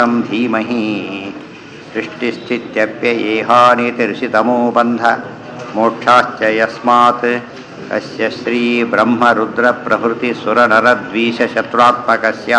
तं धीमहि सृष्टिस्थित्यप्ययेहानितिर्षितमो बन्ध मोक्षाश्च यस्मात् अस्य श्रीब्रह्मरुद्रप्रभृतिसुरनरद्वीषशत्रुरात्मकस्य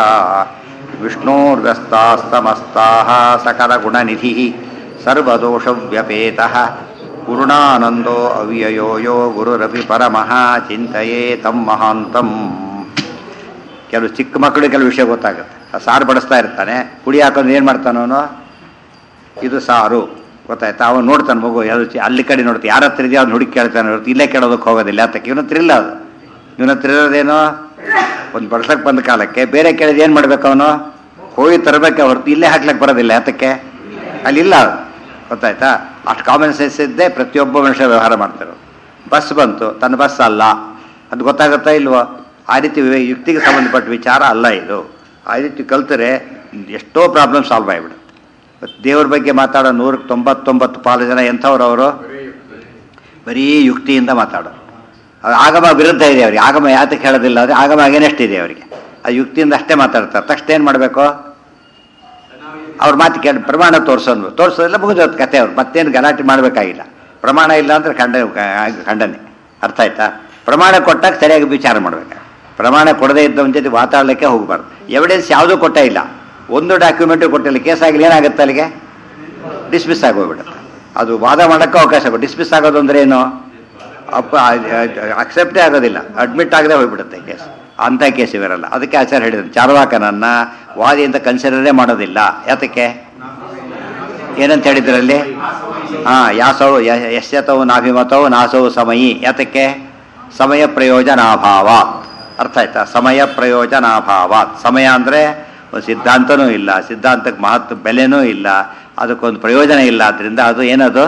विष्णोर्व्यस्तास्तमस्ताः सकलगुणनिधिः सर्वदोषव्यपेतः पूर्णानन्दो अव्ययो यो ಗುರುರಪಿ ಪರಮಃ ಚಿಂತೆಯೇ ತಮ್ಮ ಮಹಾಂತಂ ಕೆಲವು ಚಿಕ್ಕ ಮಕ್ಕಳು ಕೆಲವು ವಿಷಯ ಗೊತ್ತಾಗುತ್ತೆ ಆ ಸಾರು ಬಡಿಸ್ತಾ ಇರ್ತಾನೆ ಪುಡಿ ಹಾಕೊಂಡು ಏನು ಮಾಡ್ತಾನೆ ಅವನು ಇದು ಸಾರು ಗೊತ್ತಾಯ್ತಾ ಅವನು ನೋಡ್ತಾನೆ ಮಗು ಯಾವ್ದು ಚಿ- ಅಲ್ಲಿ ಕಡೆ ನೋಡ್ತಾನೆ ಯಾರ ಹತ್ರ ಇದೆಯೋ ಅವ್ನು ಹುಡುಕಿ ಕೇಳ್ತಾನೆ ಹೊರತು ಇಲ್ಲೇ ಕೇಳೋದಕ್ಕೆ ಹೋಗೋದಿಲ್ಲ ಅದಕ್ಕೆ ಇವನ ಹತ್ರ ಇಲ್ಲ ಅದು ಇವನ ಹತ್ರ ಇರೋದೇನು ಒಂದು ಬಡ್ಸಕ್ಕೆ ಬಂದ ಕಾಲಕ್ಕೆ ಬೇರೆ ಕೇಳಿದ ಏನು ಮಾಡ್ಬೇಕು ಅವನು ಹೋಗಿ ತರಬೇಕೆ ಹೊರತು ಇಲ್ಲೇ ಹಾಕ್ಲಿಕ್ಕೆ ಬರೋದಿಲ್ಲ ಯಾತಕ್ಕೆ ಅಲ್ಲಿಲ್ಲ ಅದು ಗೊತ್ತಾಯ್ತಾ ಅಷ್ಟು ಕಾಮನ್ ಸೆನ್ಸ್ ಇದ್ದೇ ಪ್ರತಿಯೊಬ್ಬ ಮನುಷ್ಯ ವ್ಯವಹಾರ ಮಾಡ್ತಾರೆ ಬಸ್ ಬಂತು ತನ್ನ ಬಸ್ ಅಲ್ಲ ಅದು ಗೊತ್ತಾಗುತ್ತಾ ಇಲ್ವೋ ಆ ರೀತಿ ವಿವೇ- ಯುಕ್ತಿಗೆ ಸಂಬಂಧಪಟ್ಟ ವಿಚಾರ ಅಲ್ಲ ಇದು ಆ ರೀತಿ ಕಲ್ತರೆ ಎಷ್ಟೋ ಪ್ರಾಬ್ಲಮ್ ಸಾಲ್ವ್ ಆಗಿಬಿಡುತ್ತೆ ಇವತ್ತು ದೇವ್ರ ಬಗ್ಗೆ ಮಾತಾಡೋ ನೂರಕ್ಕೆ ತೊಂಬತ್ತೊಂಬತ್ತು ಪಾಲು ಜನ ಎಂಥವ್ರು ಅವರು ಬರೀ ಯುಕ್ತಿಯಿಂದ ಮಾತಾಡೋರು ಅದು ಆಗಮ ವಿರುದ್ಧ ಇದೆ ಅವ್ರಿಗೆ ಆಗಮ ಯಾತಕ್ಕೆ ಹೇಳೋದಿಲ್ಲ ಅಂದರೆ ಆಗಮ ಅಗೇನೆಸ್ಟ್ ಇದೆ ಅವರಿಗೆ ಆ ಯುಕ್ತಿಯಿಂದ ಅಷ್ಟೇ ಮಾತಾಡ್ತಾರೆ ತಕ್ಷಣ ಏನು ಮಾಡಬೇಕು ಅವ್ರ ಮಾತು ಕೇಳಿ ಪ್ರಮಾಣ ತೋರಿಸೋನು ತೋರಿಸೋದಿಲ್ಲ ಮುಗಿದೋದು ಕತೆ ಅವ್ರು ಮತ್ತೇನು ಗಲಾಟೆ ಮಾಡಬೇಕಾಗಿಲ್ಲ ಪ್ರಮಾಣ ಇಲ್ಲ ಅಂದರೆ ಖಂಡ ಖಂಡನೆ ಅರ್ಥ ಆಯ್ತಾ ಪ್ರಮಾಣ ಕೊಟ್ಟಾಗ ಸರಿಯಾಗಿ ವಿಚಾರ ಮಾಡಬೇಕು ಪ್ರಮಾಣ ಕೊಡದೇ ಇದ್ದವನ ಜೊತೆ ಮಾತಾಡಲಿಕ್ಕೆ ಹೋಗಬಾರ್ದು ಎವಿಡೆನ್ಸ್ ಯಾವುದೂ ಕೊಟ್ಟೇ ಇಲ್ಲ ಒಂದು ಡಾಕ್ಯುಮೆಂಟು ಕೊಟ್ಟಿಲ್ಲ ಕೇಸ್ ಆಗಲಿ ಏನಾಗುತ್ತೆ ಅಲ್ಲಿಗೆ ಡಿಸ್ಮಿಸ್ ಆಗೋಗ್ಬಿಡುತ್ತೆ ಅದು ವಾದ ಮಾಡೋಕ್ಕೆ ಅವಕಾಶ ಕೊಟ್ಟು ಡಿಸ್ಮಿಸ್ ಆಗೋದು ಅಂದ್ರೆ ಏನು ಅಪ್ಪ ಅಕ್ಸೆಪ್ಟೇ ಆಗೋದಿಲ್ಲ ಅಡ್ಮಿಟ್ ಆಗದೆ ಹೋಗ್ಬಿಡುತ್ತೆ ಕೇಸ್ ಅಂಥ ಕೇಸ್ ಇವೆರಲ್ಲ ಅದಕ್ಕೆ ಆಚಾರ್ಯ ಹೇಳಿದ್ರು ಚಾರ್ವಾಕನನ್ನ ವಾದಿ ಅಂತ ಕನ್ಸಿಡರೇ ಮಾಡೋದಿಲ್ಲ ಯಾತಕ್ಕೆ ಏನಂತ ಹೇಳಿದ್ರಲ್ಲಿ ಹಾ ಯಾಸವು ಯಶ್ಯತವು ನಾಭಿಮತವು ನಾಸವು ಸಮಯಿ ಯಾತಕ್ಕೆ ಸಮಯ ಪ್ರಯೋಜನಾಭಾವ ಅರ್ಥ ಆಯ್ತಾ ಸಮಯ ಪ್ರಯೋಜನಾಭಾವ ಸಮಯ ಅಂದರೆ ಒಂದು ಸಿದ್ಧಾಂತನೂ ಇಲ್ಲ ಸಿದ್ಧಾಂತಕ್ಕೆ ಮಹತ್ವ ಬೆಲೆನೂ ಇಲ್ಲ ಅದಕ್ಕೊಂದು ಪ್ರಯೋಜನ ಇಲ್ಲ ಆದ್ದರಿಂದ ಅದು ಏನದು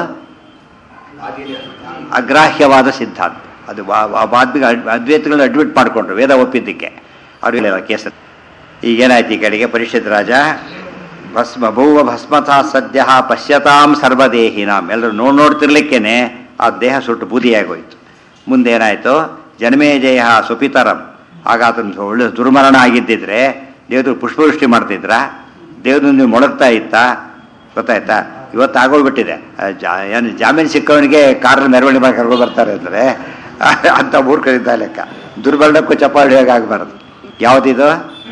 ಅಗ್ರಾಹ್ಯವಾದ ಸಿದ್ಧಾಂತ ಅದು ವಾದ್ಮಿಕ ಅದ್ವೈತಗಳನ್ನ ಅಡ್ಮಿಟ್ ಮಾಡಿಕೊಂಡ್ರು ವೇದ ಒಪ್ಪಿದ್ದಕ್ಕೆ ಅವ್ರಿಗೆಲ್ಲ ಕೇಸ ಈಗೇನಾಯ್ತು ಈ ಕಡೆಗೆ ಪರಿಷತ್ ರಾಜ ಭಸ್ಮ ಭೂವ ಭಸ್ಮಥ ಸದ್ಯ ಪಶ್ಯತಾಂ ಸರ್ವದೇಹಿನಾಂ ಎಲ್ಲರೂ ನೋಡ್ ನೋಡ್ತಿರ್ಲಿಕ್ಕೇನೆ ಆ ದೇಹ ಸುಟ್ಟು ಬೂದಿಯಾಗೋಯ್ತು ಮುಂದೇನಾಯಿತು ಜನ್ಮೇಜಯ ಸುಪಿತರಂ ಆಗ ಆತನ ಒಳ್ಳೆ ದುರ್ಮರಣ ಆಗಿದ್ದಿದ್ರೆ ದೇವರು ಪುಷ್ಪವೃಷ್ಟಿ ಮಾಡ್ತಿದ್ರ ದೇವ್ರ ನೀವು ಮೊಳಗ್ತಾ ಇತ್ತ ಗೊತ್ತಾಯ್ತಾ ಇವತ್ತು ಆಗೋಗ್ಬಿಟ್ಟಿದೆ ಆ ಜಾ ಏನು ಜಾಮೀನು ಸಿಕ್ಕವನಿಗೆ ಕಾರಲ್ಲಿ ಮೆರವಣಿಗೆ ಮಾಡಿ ಕರ್ಕೊಂಡು ಬರ್ತಾರೆ ಅಂದರೆ ಅಂಥ ಮೂರ್ಖರಿದ್ದ ಲೆಕ್ಕ ದುರ್ಬಲಕ್ಕೂ ಚಪ್ಪಾಳಿ ಆಗಬಾರ್ದು ಯಾವುದಿದು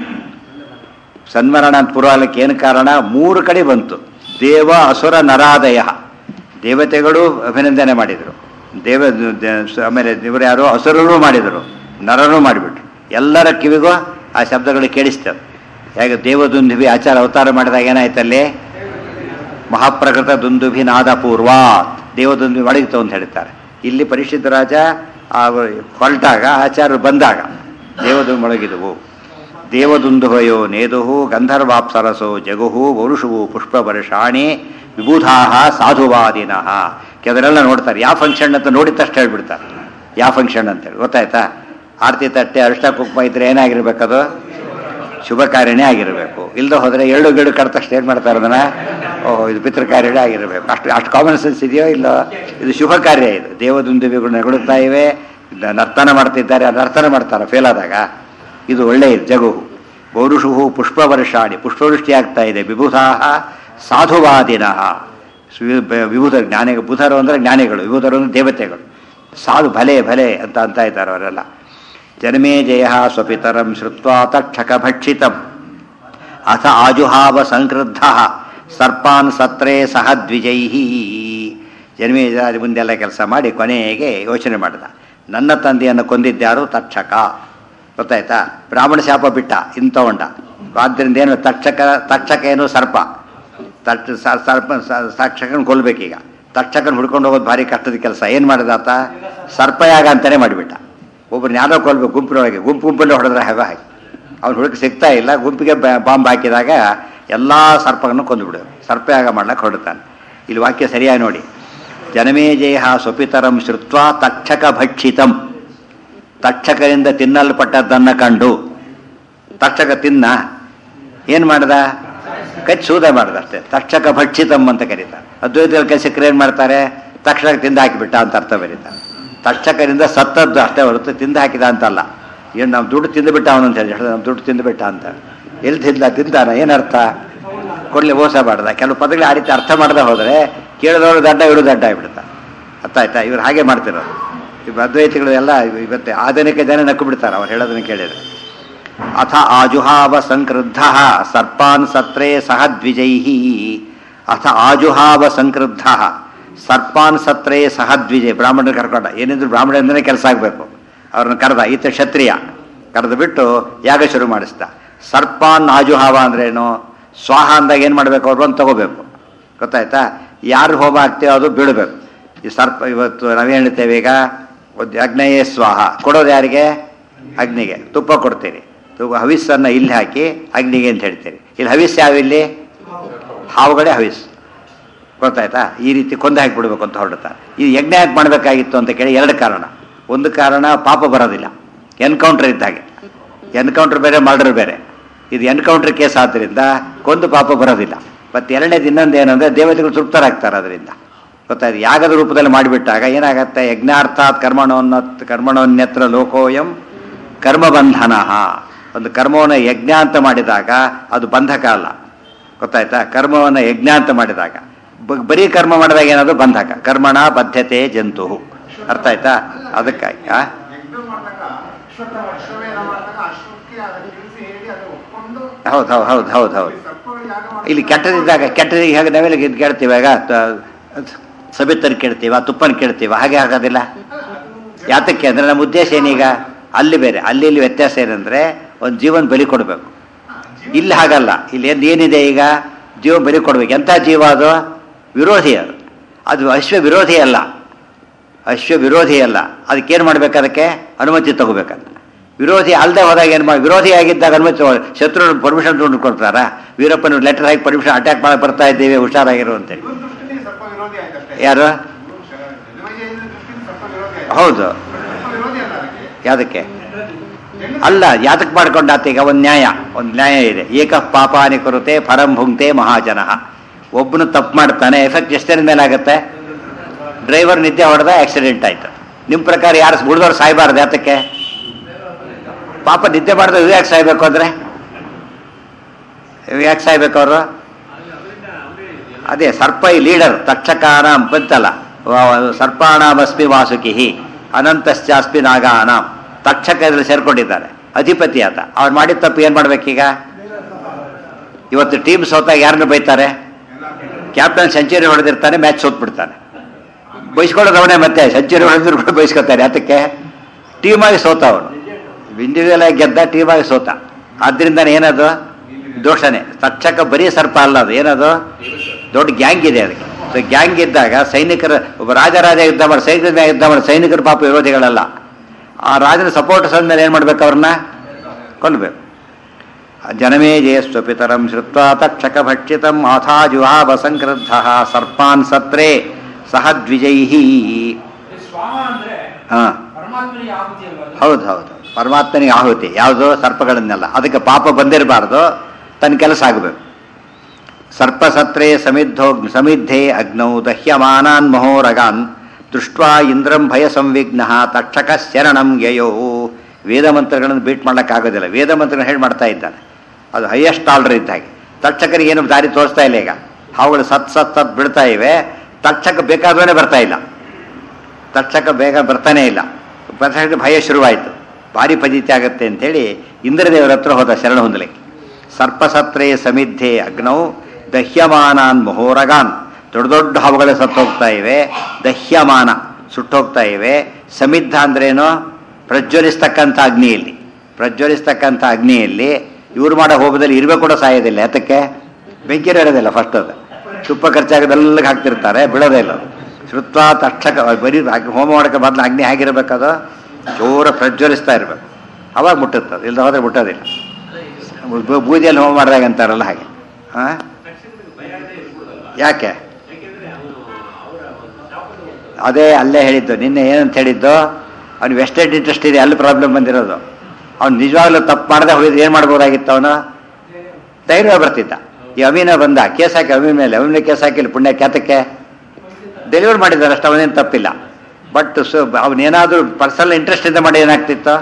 ಸನ್ಮರಣ ಅಂತ ಪುರಾಲಕ್ಕೆ ಏನು ಕಾರಣ ಮೂರು ಕಡೆ ಬಂತು ದೇವ ಅಸುರ ನರಾದಯ ದೇವತೆಗಳು ಅಭಿನಂದನೆ ಮಾಡಿದರು ದೇವ ದ- ಆಮೇಲೆ ಇವರು ಯಾರು ಅಸುರರು ಮಾಡಿದರು ನರನೂ ಮಾಡಿಬಿಟ್ರು ಎಲ್ಲರ ಕಿವಿಗೂ ಆ ಶಬ್ದಗಳು ಕೇಳಿಸ್ತವೆ ಹೇಗೆ ದೇವದುಂದುಭಿ ಆಚಾರ ಅವತಾರ ಮಾಡಿದಾಗ ಏನಾಯ್ತಲ್ಲಿ ಮಹಾಪ್ರಕೃತ ದುಂದುಭಿ ನಾದ ಪೂರ್ವಾತ್ ದೇವದುಂದುಭಿ ಒಳಗಿತು ಅಂತ ಹೇಳ್ತಾರೆ ಇಲ್ಲಿ ಪರಿಶುದ್ಧ ರಾಜ ಆ ಹೊರಟಾಗ ಆಚಾರ್ಯರು ಬಂದಾಗ ದೇವದುಂಬಿ ಮೊಳಗಿದವು ದೇವದುಂದುಭಯೋ ನೇದುಹು ಗಂಧರ್ವಾಪ್ಸರಸೋ ಜಗುಹು ವರುಷವು ಪುಷ್ಪವರ್ಷಾಣಿ ವಿಬುಧಾ ಸಾಧುವಾದಿನಃ ಕೆಲವರೆಲ್ಲ ನೋಡ್ತಾರೆ ಯಾವ ಫಂಕ್ಷನ್ ಅಂತ ನೋಡಿದ ತಕ್ಷಣ ಹೇಳ್ಬಿಡ್ತಾರೆ ಯಾವ ಫಂಕ್ಷನ್ ಅಂತೇಳಿ ಗೊತ್ತಾಯ್ತಾ ಆರತಿ ತಟ್ಟೆ ಅರಿಷ್ಟ ಕುಂಕುಮ ಇದ್ರೆ ಏನಾಗಿರ್ಬೇಕದು ಶುಭ ಕಾರ್ಯನೇ ಆಗಿರಬೇಕು ಇಲ್ಲದೆ ಹೋದರೆ ಎಳ್ಳು ಗಿಡು ಕಡ ತಕ್ಷಣ ಏನು ಮಾಡ್ತಾರೆ ಅದನ್ನ ಓಹ್ ಇದು ಪಿತೃ ಕಾರ್ಯನೇ ಆಗಿರಬೇಕು ಅಷ್ಟು ಅಷ್ಟು ಕಾಮನ್ ಸೆನ್ಸ್ ಇದೆಯೋ ಇಲ್ಲೋ ಇದು ಶುಭ ಕಾರ್ಯ ಇದು ದೇವದುಂದುಬಿಗಳು ನೆಗಳುತ್ತಾ ಇವೆ ನ- ನರ್ತನ ಮಾಡ್ತಿದ್ದಾರೆ ಅದು ನರ್ತನ ಮಾಡ್ತಾರೆ ಫೇಲ್ ಆದಾಗ ಇದು ಒಳ್ಳೆಯದು ಜಗು ಪೌರುಷು ಪುಷ್ಪವರ್ಷಾಣಿ ಪುಷ್ಪವೃಷ್ಟಿ ಆಗ್ತಾ ಇದೆ ವಿಬುಧಾ ಸಾಧುವಾದಿನಃ ಸ್ವಿ- ಬ- ವಿಭೂತ ಜ್ಞಾನಿ ಬುಧರು ಅಂದರೆ ಜ್ಞಾನಿಗಳು ವಿಭೂತರು ಅಂದರೆ ದೇವತೆಗಳು ಸಾಧು ಭಲೆ ಭಲೆ ಅಂತ ಅಂತ ಇದ್ದಾರೆ ಅವರೆಲ್ಲ ಜನ್ಮೇ ಜಯ ಸ್ವಪಿತರಂ ಶ್ರುತ್ವಾ ತಕ್ಷಕ ಭಕ್ಷಿತಂ ಅಥ ಆಜುಹಾವ ಸಂಕ್ರುದ್ಧ ಸರ್ಪಾನ್ ಸತ್ರೇ ಸಹ ದ್ವಿಜೈ ಜನ್ಮೇ ಜಯ ಮುಂದೆಲ್ಲ ಕೆಲಸ ಮಾಡಿ ಕೊನೆಗೆ ಯೋಚನೆ ಮಾಡಿದ ನನ್ನ ತಂದೆಯನ್ನು ಕೊಂದಿದ್ದ್ಯಾರು ತಕ್ಷಕ ಗೊತ್ತಾಯ್ತಾ ಬ್ರಾಹ್ಮಣ ಶಾಪ ಬಿಟ್ಟ ಇಂತಗೊಂಡ ಆದ್ದರಿಂದ ಏನು ತಕ್ಷಕ ತಕ್ಷಕ ಏನು ಸರ್ಪ ತಕ್ಷ ಸ- ಸರ್ಪ ಸ- ತಕ್ಷಕನ ಕೊಲ್ಬೇಕೀಗ ತಕ್ಷಕನ ಹುಡ್ಕೊಂಡು ಹೋಗೋದು ಭಾರಿ ಕಷ್ಟದ ಕೆಲಸ ಏನು ಮಾಡಿದಾತ ಸರ್ಪಯಾಗ ಅಂತಾನೆ ಮಾಡಿಬಿಟ್ಟ ಒಬ್ಬರು ಯಾರೋ ಕೊಲ್ಬೇಕು ಗುಂಪಿನೊಳಗೆ ಗುಂಪು ಗುಂಪಲ್ಲಿ ಹೊಡೆದ್ರೆ ಹೇಗೋ ಹಾಗೆ ಅವ್ನು ಹುಡುಕಿ ಸಿಗ್ತಾ ಇಲ್ಲ ಗುಂಪಿಗೆ ಬಾಂಬ್ ಹಾಕಿದಾಗ ಎಲ್ಲ ಸರ್ಪಗಳನ್ನು ಕೊಂದುಬಿಡೋದು ಸರ್ಪಯಾಗ ಮಾಡ್ಲಕ್ಕೆ ಹೊರಡ್ತಾನೆ ಇಲ್ಲಿ ವಾಕ್ಯ ಸರಿಯಾಗಿ ನೋಡಿ ಜನಮೇಜಯ ಸ್ವಪಿತರಂ ಶ್ರುತ್ವಾ ತಕ್ಷಕ ಭಕ್ಷಿತಂ ತಕ್ಷಕರಿಂದ ತಿನ್ನಲ್ಪಟ್ಟದ್ದನ್ನು ಕಂಡು ತಕ್ಷಕ ತಿನ್ನ ಏನು ಮಾಡ್ದ ಕಚ್ಚಿ ಸೂದ ಮಾಡ್ದ ಅಷ್ಟೇ ತಕ್ಷಕ ಭಕ್ಷಿತಂ ಅಂತ ಕರೀತಾರೆ ಅದ್ವೈತದಲ್ಲಿ ಕೆಲಸಕ್ಕೆ ಏನು ಮಾಡ್ತಾರೆ ತಕ್ಷಣ ತಿಂದು ಹಾಕಿಬಿಟ್ಟ ಅಂತ ಅರ್ಥ ಬರೀತಾರೆ ತಕ್ಷಕರಿಂದ ಸತ್ತದ್ದು ಅಷ್ಟೇ ಹೊರತು ತಿಂದು ಹಾಕಿದ ಅಂತಲ್ಲ ಏನು ನಾವು ದುಡ್ಡು ತಿಂದುಬಿಟ್ಟ ಅವನು ಅಂತ ಹೇಳಿ ನಮ್ಮ ದುಡ್ಡು ತಿಂದುಬಿಟ್ಟ ಅಂತ ಎಲ್ಲಿ ತಿಂದ ತಿಂದಾನ ಏನರ್ಥ ಕೊಡ್ಲಿ ಓಸಬಾರ್ದ ಕೆಲವು ಪದಗಳು ಆ ರೀತಿ ಅರ್ಥ ಮಾಡದೆ ಹೋದರೆ ಕೇಳಿದವರು ದಡ್ಡ ಇವರು ದಡ್ಡ ಆಗ್ಬಿಡ್ತಾ ಅರ್ಥ ಆಯ್ತಾ ಇವ್ರು ಹಾಗೆ ಮಾಡ್ತಿರೋದು ಈ ಅದ್ವೈತಿಗಳು ಎಲ್ಲ ಇವತ್ತೆ ಆಧುನಿಕ ಜನ ನಕ್ಕು ಬಿಡ್ತಾರೆ ಅವ್ರು ಹೇಳೋದನ್ನ ಕೇಳಿದ್ರೆ ಅಥ ಆಜುಹಾವ ಸಂಕ್ರುದ್ಧ ಸರ್ಪಾನ್ ಸತ್ರೇ ಸಹ ದ್ವಿಜೈ ಅಥ ಆಜುಹಾವ ಸಂಕ್ರುದ್ಧ ಸರ್ಪಾನ್ ಸತ್ರೇ ಸಹ ದ್ವಿಜಯ್ ಬ್ರಾಹ್ಮಣರು ಕರ್ಕೊಂಡ ಏನಿದ್ರು ಬ್ರಾಹ್ಮಣರಿಂದನೇ ಕೆಲಸ ಆಗಬೇಕು ಅವ್ರನ್ನ ಕರೆದ ಈತ ಕ್ಷತ್ರಿಯ ಕರೆದು ಬಿಟ್ಟು ಯಾಗ ಶುರು ಮಾಡಿಸ್ದ ಸರ್ಪಾನ್ ಆಜುಹಾವ ಅಂದ್ರೇನು ಸ್ವಾಹ ಅಂದಾಗ ಏನು ಮಾಡಬೇಕು ಅವ್ರು ಬಂದು ತಗೋಬೇಕು ಗೊತ್ತಾಯ್ತಾ ಯಾರು ಹೋಮ ಆಗ್ತೀವೋ ಅದು ಬೀಳಬೇಕು ಈ ಸರ್ಪ ಇವತ್ತು ನಾವೇನು ಹೇಳ್ತೇವೆ ಈಗ ಒಂದು ಅಗ್ನೇಯ ಸ್ವಾಹ ಕೊಡೋದು ಯಾರಿಗೆ ಅಗ್ನಿಗೆ ತುಪ್ಪ ಕೊಡ್ತೀರಿ ತುಪ್ಪ ಹವಿಸ್ಸನ್ನು ಇಲ್ಲಿ ಹಾಕಿ ಅಗ್ನಿಗೆ ಅಂತ ಹೇಳ್ತೀರಿ ಇಲ್ಲಿ ಹವಿಸ್ ಯಾವಿಲ್ಲಿ ಹಾವುಗಳೇ ಹವಿಸ್ ಗೊತ್ತಾಯ್ತಾ ಈ ರೀತಿ ಕೊಂದು ಹಾಕಿಬಿಡ್ಬೇಕು ಅಂತ ಹೊರಡ್ತಾರೆ ಇದು ಯಜ್ಞ ಯಾಕೆ ಮಾಡಬೇಕಾಗಿತ್ತು ಅಂತ ಕೇಳಿ ಎರಡು ಕಾರಣ ಒಂದು ಕಾರಣ ಪಾಪ ಬರೋದಿಲ್ಲ ಎನ್ಕೌಂಟರ್ ಇದ್ದಾಗೆ ಎನ್ಕೌಂಟರ್ ಬೇರೆ ಮರ್ಡರ್ ಬೇರೆ ಇದು ಎನ್ಕೌಂಟರ್ ಕೇಸ್ ಆದ್ದರಿಂದ ಕೊಂದು ಪಾಪ ಬರೋದಿಲ್ಲ ಮತ್ತು ಎರಡನೇದು ಇನ್ನೊಂದು ಏನಂದರೆ ದೇವತೆಗಳು ತೃಪ್ತರಾಗ್ತಾರೆ ಅದರಿಂದ ಗೊತ್ತಾಯ್ತು ಯಾಗದ ರೂಪದಲ್ಲಿ ಮಾಡಿಬಿಟ್ಟಾಗ ಏನಾಗತ್ತೆ ಯಜ್ಞಾರ್ಥಾತ್ ಕರ್ಮಣೋನ್ನ ಕರ್ಮಣೋನ್ಯತ್ರ ಲೋಕೋಯಂ ಕರ್ಮಬಂಧನ ಒಂದು ಕರ್ಮವನ್ನು ಯಜ್ಞ ಅಂತ ಮಾಡಿದಾಗ ಅದು ಬಂಧಕ ಅಲ್ಲ ಗೊತ್ತಾಯ್ತಾ ಕರ್ಮವನ್ನು ಯಜ್ಞ ಅಂತ ಮಾಡಿದಾಗ ಬ- ಬರೀ ಕರ್ಮ ಮಾಡಿದಾಗ ಏನಾದ್ರು ಬಂಧಕ ಕರ್ಮಣ ಬದ್ಧತೆ ಜಂತು ಅರ್ಥ ಆಯ್ತಾ ಅದಕ್ಕಾಗಿ ಆ? ಯಜ್ಞ ಮಾಡಿದಾಗ ಅಶ್ವತ್ಥ ಅಶ್ವಮೇಧ ಮಾಡಿದಾಗ ಅಶ್ವಕ್ಕೆ ಅದನ್ನ ತಿಳಿಸಿ ಹೇಳಿ ಅದು ಒಪ್ಕೊಂಡು ಹೌದು ಹೌದು ಹೌದು ಹೌದು ಹೌದು ಸರ್ಪಗಳು ಯಾಗ ಮಾಡಿದಾಗ ಇಲ್ಲಿ ಕೆಟ್ಟದಿದ್ದಾಗ ಕೆಟ್ಟದಿಗೆ ಹೇಗೆ ನಾವೆಲ್ಲ ಇದು ಕೇಳ್ತೀವಿ ಆಗ ಸಬಿತರ್ ಕೇಳ್ತೀವ ತುಪ್ಪನ ಕೇಳ್ತೀವ ಹಾಗೆ ಆಗೋದಿಲ್ಲ ಯಾತಕ್ಕೆ ಅಂದರೆ ನಮ್ಮ ಉದ್ದೇಶ ಏನೀಗ ಅಲ್ಲಿ ಬೇರೆ ಅಲ್ಲಿ ಇಲ್ಲಿ ವ್ಯತ್ಯಾಸ ಏನಂದರೆ ಒಂದು ಜೀವನ ಬಲಿ ಕೊಡಬೇಕು ಇಲ್ಲಿ ಹಾಗಲ್ಲ ಇಲ್ಲಿ ಏನು ಏನಿದೆ ಈಗ ಜೀವ ಬಲಿ ಕೊಡ್ಬೇಕು ಎಂಥ ಜೀವ ಅದು ವಿರೋಧಿ ಅದು ಅದು ಅಶ್ವ ವಿರೋಧಿ ಅಲ್ಲ ಅಶ್ವ ವಿರೋಧಿ ಅಲ್ಲ ಅದಕ್ಕೇನು ಮಾಡ್ಬೇಕು ಅದಕ್ಕೆ ಅನುಮತಿ ತಗೋಬೇಕಂತ ವಿರೋಧಿ ಅಲ್ಲದೆ ಹೋದಾಗ ಏನು ಮಾಡಿ ವಿರೋಧಿ ಆಗಿದ್ದಾಗ ಅನುಮತಿ ತಗೋ ಶತ್ರು ಪರ್ಮಿಷನ್ ತೊಗೊಂಡು ಕೊಡ್ತಾರ ವೀರಪ್ಪನ ಲೆಟರ್ ಹಾಕಿ ಪರ್ಮಿಷನ್ ಅಟ್ಯಾಕ್ ಮಾಡಕ್ಕೆ ಬರ್ತಾ ಇದ್ದೀವಿ ಹುಷಾರಾಗಿರು ಅಂತೇಳಿ ಇವ್ರ ದೃಷ್ಟಿಲಿ ಸರ್ಪ ವಿರೋಧಿ ಆಯ್ತಷ್ಟೇ ಯಾರು ಜನಮೇಜಯನ ದೃಷ್ಟಿಲಿ ಸರ್ಪ ವಿರೋಧಿ ಆಯ್ತು ಹೌದು ಸರ್ಪ ವಿರೋಧಿ ಅಲ್ಲ ಅದಕ್ಕೆ ಯಾವುದಕ್ಕೆ ಹೆಣ್ಣು ಅಲ್ಲ ಯಾತಕ್ಕೆ ಮಾಡ್ಕೊಂಡಾತ ಈಗ ಒಂದು ನ್ಯಾಯ ಒಂದು ನ್ಯಾಯ ಇದೆ ಏಕ ಪಾಪಾನಿ ಕೊರತೆ ಫರಂ ಭುಂಕ್ತೆ ಮಹಾಜನ ಒಬ್ಬನು ತಪ್ಪು ಮಾಡ್ತಾನೆ ಎಫೆಕ್ಟ್ ಎಷ್ಟೇನ ಮೇಲೆ ಆಗುತ್ತೆ ಡ್ರೈವರ್ ನಿದ್ದೆ ಹೊಡೆದ ಆಕ್ಸಿಡೆಂಟ್ ಆಯ್ತು ನಿಮ್ಮ ಪ್ರಕಾರ ಯಾರು ಉಳಿದವ್ರು ಸಾಯ್ಬಾರ್ದು ಯಾತಕ್ಕೆ ಪಾಪ ನಿದ್ದೆ ಮಾಡಿದ್ರೆ ಇವ್ ಯಾಕೆ ಸಾಯ್ಬೇಕು ಅಂದ್ರೆ ಇವ್ ಯಾಕೆ ಸಾಯ್ಬೇಕು ಅವರು ಅದೇ ಸರ್ಪ ಈ ಲೀಡರ್ ತಕ್ಷಕಾನ ಬಂತಲ್ಲ ವ- ಸರ್ಪಾಣಾಮಸ್ಮಿ ವಾಸುಕಿ ಅನಂತಶ್ಚಾಸ್ಮಿ ನಾಗಾನಾಂ ತಕ್ಷಕ ಇದ್ರಲ್ಲಿ ಸೇರ್ಕೊಂಡಿದ್ದಾರೆ ಅಧಿಪತಿ ಆತ ಅವ್ರು ಮಾಡಿದ ತಪ್ಪು ಏನು ಮಾಡ್ಬೇಕೀಗ ಇವತ್ತು ಟೀಮ್ ಸೋತಾಗ ಯಾರನ್ನ ಬೈತಾರೆ ಕ್ಯಾಪ್ಟನ್ ಸೆಂಚುರಿ ಹೊಡೆದಿರ್ತಾನೆ ಮ್ಯಾಚ್ ಸೋತ್ಬಿಡ್ತಾನೆ ಬೈಸ್ಕೊಳ್ಳೋದು ಅವನೇ ಮತ್ತೆ ಸೆಂಚುರಿ ಹೊಡೆದ್ರು ಕೂಡ ಬೈಸ್ಕೊತಾರೆ ಅದಕ್ಕೆ ಟೀಮಾಗಿ ಸೋತ ಅವನು ಇಂಡಿವಿಜುವಲ್ ಆಗಿ ಗೆದ್ದ ಟೀಮಾಗಿ ಸೋತ ಆದ್ರಿಂದ ಏನದು ದೋಷನೇ ತಕ್ಷಕ ಬರೀ ಸರ್ಪ ಅಲ್ಲ ಅದು ಏನದು ದೊಡ್ಡ ಗ್ಯಾಂಗ್ ಇದೆ ಅದಕ್ಕೆ ಸೊ ಗ್ಯಾಂಗ್ ಇದ್ದಾಗ ಸೈನಿಕರ ಒಬ್ಬ ರಾಜರಾಜ ಯುದ್ಧ ಮಾಡಿ ಸೈನಿಕರ ಮ್ಯಾಗ ಯುದ್ಧ ಮಾಡಿ ಸೈನಿಕರು ಪಾಪ ವಿರೋಧಿಗಳಲ್ಲ ಆ ರಾಜನ ಸಪೋರ್ಟರ್ಸ್ ಅಂದ್ಮೇಲೆ ಏನು ಮಾಡ್ಬೇಕು ಅವ್ರನ್ನ ಕೊಲ್ಲಬೇಕು ಜನಮೇ ಜಯಸ್ವಪಿತರಂ ಶ್ರುತ್ವಾ ತಕ್ಷಕ ಭಕ್ಷಿತಂ ಆಥಾಜುಹಾವ ಸಂಕ್ರುದ್ಧ ಸರ್ಪಾನ್ ಸತ್ರೇ ಸಹ ದ್ವಿಜೈ ಸ್ವಾಹ ಅಂದ್ರೆ ಹಾ ಪರಮಾತ್ಮನಿಗೆ ಆಹುತಿ ಅಲ್ವಾ ಅದು? ಹೌದು ಹೌದು ಪರಮಾತ್ಮನಿಗೆ ಆಹುತಿ ಯಾವುದು ಸರ್ಪಗಳನ್ನೆಲ್ಲ ಅದಕ್ಕೆ ಪಾಪ ಬಂದಿರಬಾರ್ದು ತನ್ನ ಕೆಲಸ ಆಗಬೇಕು ಸರ್ಪಸತ್ರೇ ಸಮಿದ್ಧೋ ಸಮಿದ್ಧೆ ಅಗ್ನೌ ದಹ್ಯಮಾನಾನ್ ಮಹೋರಗಾನ್ ದೃಷ್ಟ್ವಾ ಇಂದ್ರಂ ಭಯ ಸಂವಿಘ್ನ ತಕ್ಷಕ ಶರಣಂ ಯಯೋ ವೇದ ಮಂತ್ರಗಳನ್ನು ಬೀಟ್ ಮಾಡೋಕ್ಕಾಗೋದಿಲ್ಲ ವೇದ ಮಂತ್ರಗಳನ್ನ ಹೇಳಿ ಮಾಡ್ತಾ ಇದ್ದಾನೆ ಅದು ಹೈಯೆಸ್ಟ್ ಆರ್ಡರ್ ಇದ್ದ ಹಾಗೆ ತಕ್ಷಕರಿಗೆ ಏನು ದಾರಿ ತೋರಿಸ್ತಾ ಇಲ್ಲ ಈಗ ಹಾವುಗಳು ಸತ್ ಸತ್ ಸತ್ ಬಿಡ್ತಾ ಇವೆ ತಕ್ಷಕ ಬೇಕಾದವನೇ ಬರ್ತಾ ಇಲ್ಲ ತಕ್ಷಕ ಬೇಗ ಬರ್ತಾನೇ ಇಲ್ಲ ತಕ್ಷಕ ಭಯ ಶುರುವಾಯಿತು ಭಾರಿ ಫಜಿತಿ ಆಗುತ್ತೆ ಅಂತೇಳಿ ಇಂದ್ರದೇವರ ಹತ್ರ ಹೋದ ಶರಣ ಹೊಂದಲಿಕ್ಕೆ ಸರ್ಪಸತ್ರೇ ಸಮಿದ್ಧೆ ಅಗ್ನೌ ದಹ್ಯಮಾನಾನ್ ಮಹೋರಗಾನ್ ದೊಡ್ಡ ದೊಡ್ಡ ಹಾವುಗಳೇ ಸತ್ತೋಗ್ತಾ ಇವೆ ದಹ್ಯಮಾನ ಸುಟ್ಟೋಗ್ತಾ ಇವೆ ಸಮಿದ್ಧ ಅಂದ್ರೇನು ಪ್ರಜ್ವಲಿಸ್ತಕ್ಕಂಥ ಅಗ್ನಿಯಲ್ಲಿ ಪ್ರಜ್ವಲಿಸ್ತಕ್ಕಂಥ ಅಗ್ನಿಯಲ್ಲಿ ಇವ್ರು ಮಾಡೋ ಹೋಮದಲ್ಲಿ ಇರುವೆ ಕೂಡ ಸಾಯೋದಿಲ್ಲ ಯಾತಕ್ಕೆ ಬೆಂಕಿ ಇರೋದಿಲ್ಲ ಫಸ್ಟ್ ಅದು ತುಪ್ಪ ಖರ್ಚಾಗದೆಲ್ಲಗೆ ಹಾಕ್ತಿರ್ತಾರೆ ಬಿಡೋದೇ ಇಲ್ಲ ಅದು. ಶ್ರುತ್ವ ತಕ್ಷಕ ಬರೀ ಅಗ್- ಹೋಮ ಮಾಡೋಕ್ಕೆ ಮೊದಲು ಅಗ್ನಿ ಹೇಗಿರಬೇಕದು ಜೋರ ಪ್ರಜ್ವಲಿಸ್ತಾ ಇರಬೇಕು ಅವಾಗ ಮುಟ್ಟುತ್ತದೆ ಇಲ್ಲದ ಹೋದ್ರೆ ಮುಟ್ಟೋದಿಲ್ಲ ಬೂ- ಬೂದಿಯಲ್ಲಿ ಹೋಮ ಮಾಡಿದಾಗ ಅಂತಾರಲ್ಲ ಹಾಗೆ ಹಾಂ ಯಾಕೆ ಅದೇ ಅಲ್ಲೇ ಹೇಳಿದ್ದು ನಿನ್ನೆ ಏನಂತ ಹೇಳಿದ್ದು ಅವ್ನು ವೆಸ್ಟೆಡ್ ಇಂಟ್ರೆಸ್ಟ್ ಇದೆ ಅಲ್ಲಿ ಪ್ರಾಬ್ಲಮ್ ಬಂದಿರೋದು ಅವ್ನು ನಿಜವಾಗ್ಲೂ ತಪ್ಪು ಮಾಡದೆ ಹೋಗಿದ್ದು ಏನು ಮಾಡ್ಬೋದಾಗಿತ್ತು ಅವನು ಧೈರ್ಯ ಬರ್ತಿದ್ದ ಈ ಅಮೀನ ಬಂದ ಕೇಸ್ ಹಾಕಿ ಅಮೀನ್ ಮೇಲೆ ಅಮೀನ ಕೇಸ್ ಹಾಕಿಲ್ಲ ಪುಣ್ಯ ಕ್ಯಾತಕ್ಕೆ ಡೆಲಿವರ್ ಮಾಡಿದ್ದಾರೆ ಅಷ್ಟು ಅವನೇನು ತಪ್ಪಿಲ್ಲ ಬಟ್ ಸೊ ಅವನೇನಾದರೂ ಪರ್ಸನಲ್ ಇಂಟ್ರೆಸ್ಟಿಂದ ಮಾಡಿ ಏನಾಗ್ತಿತ್ತು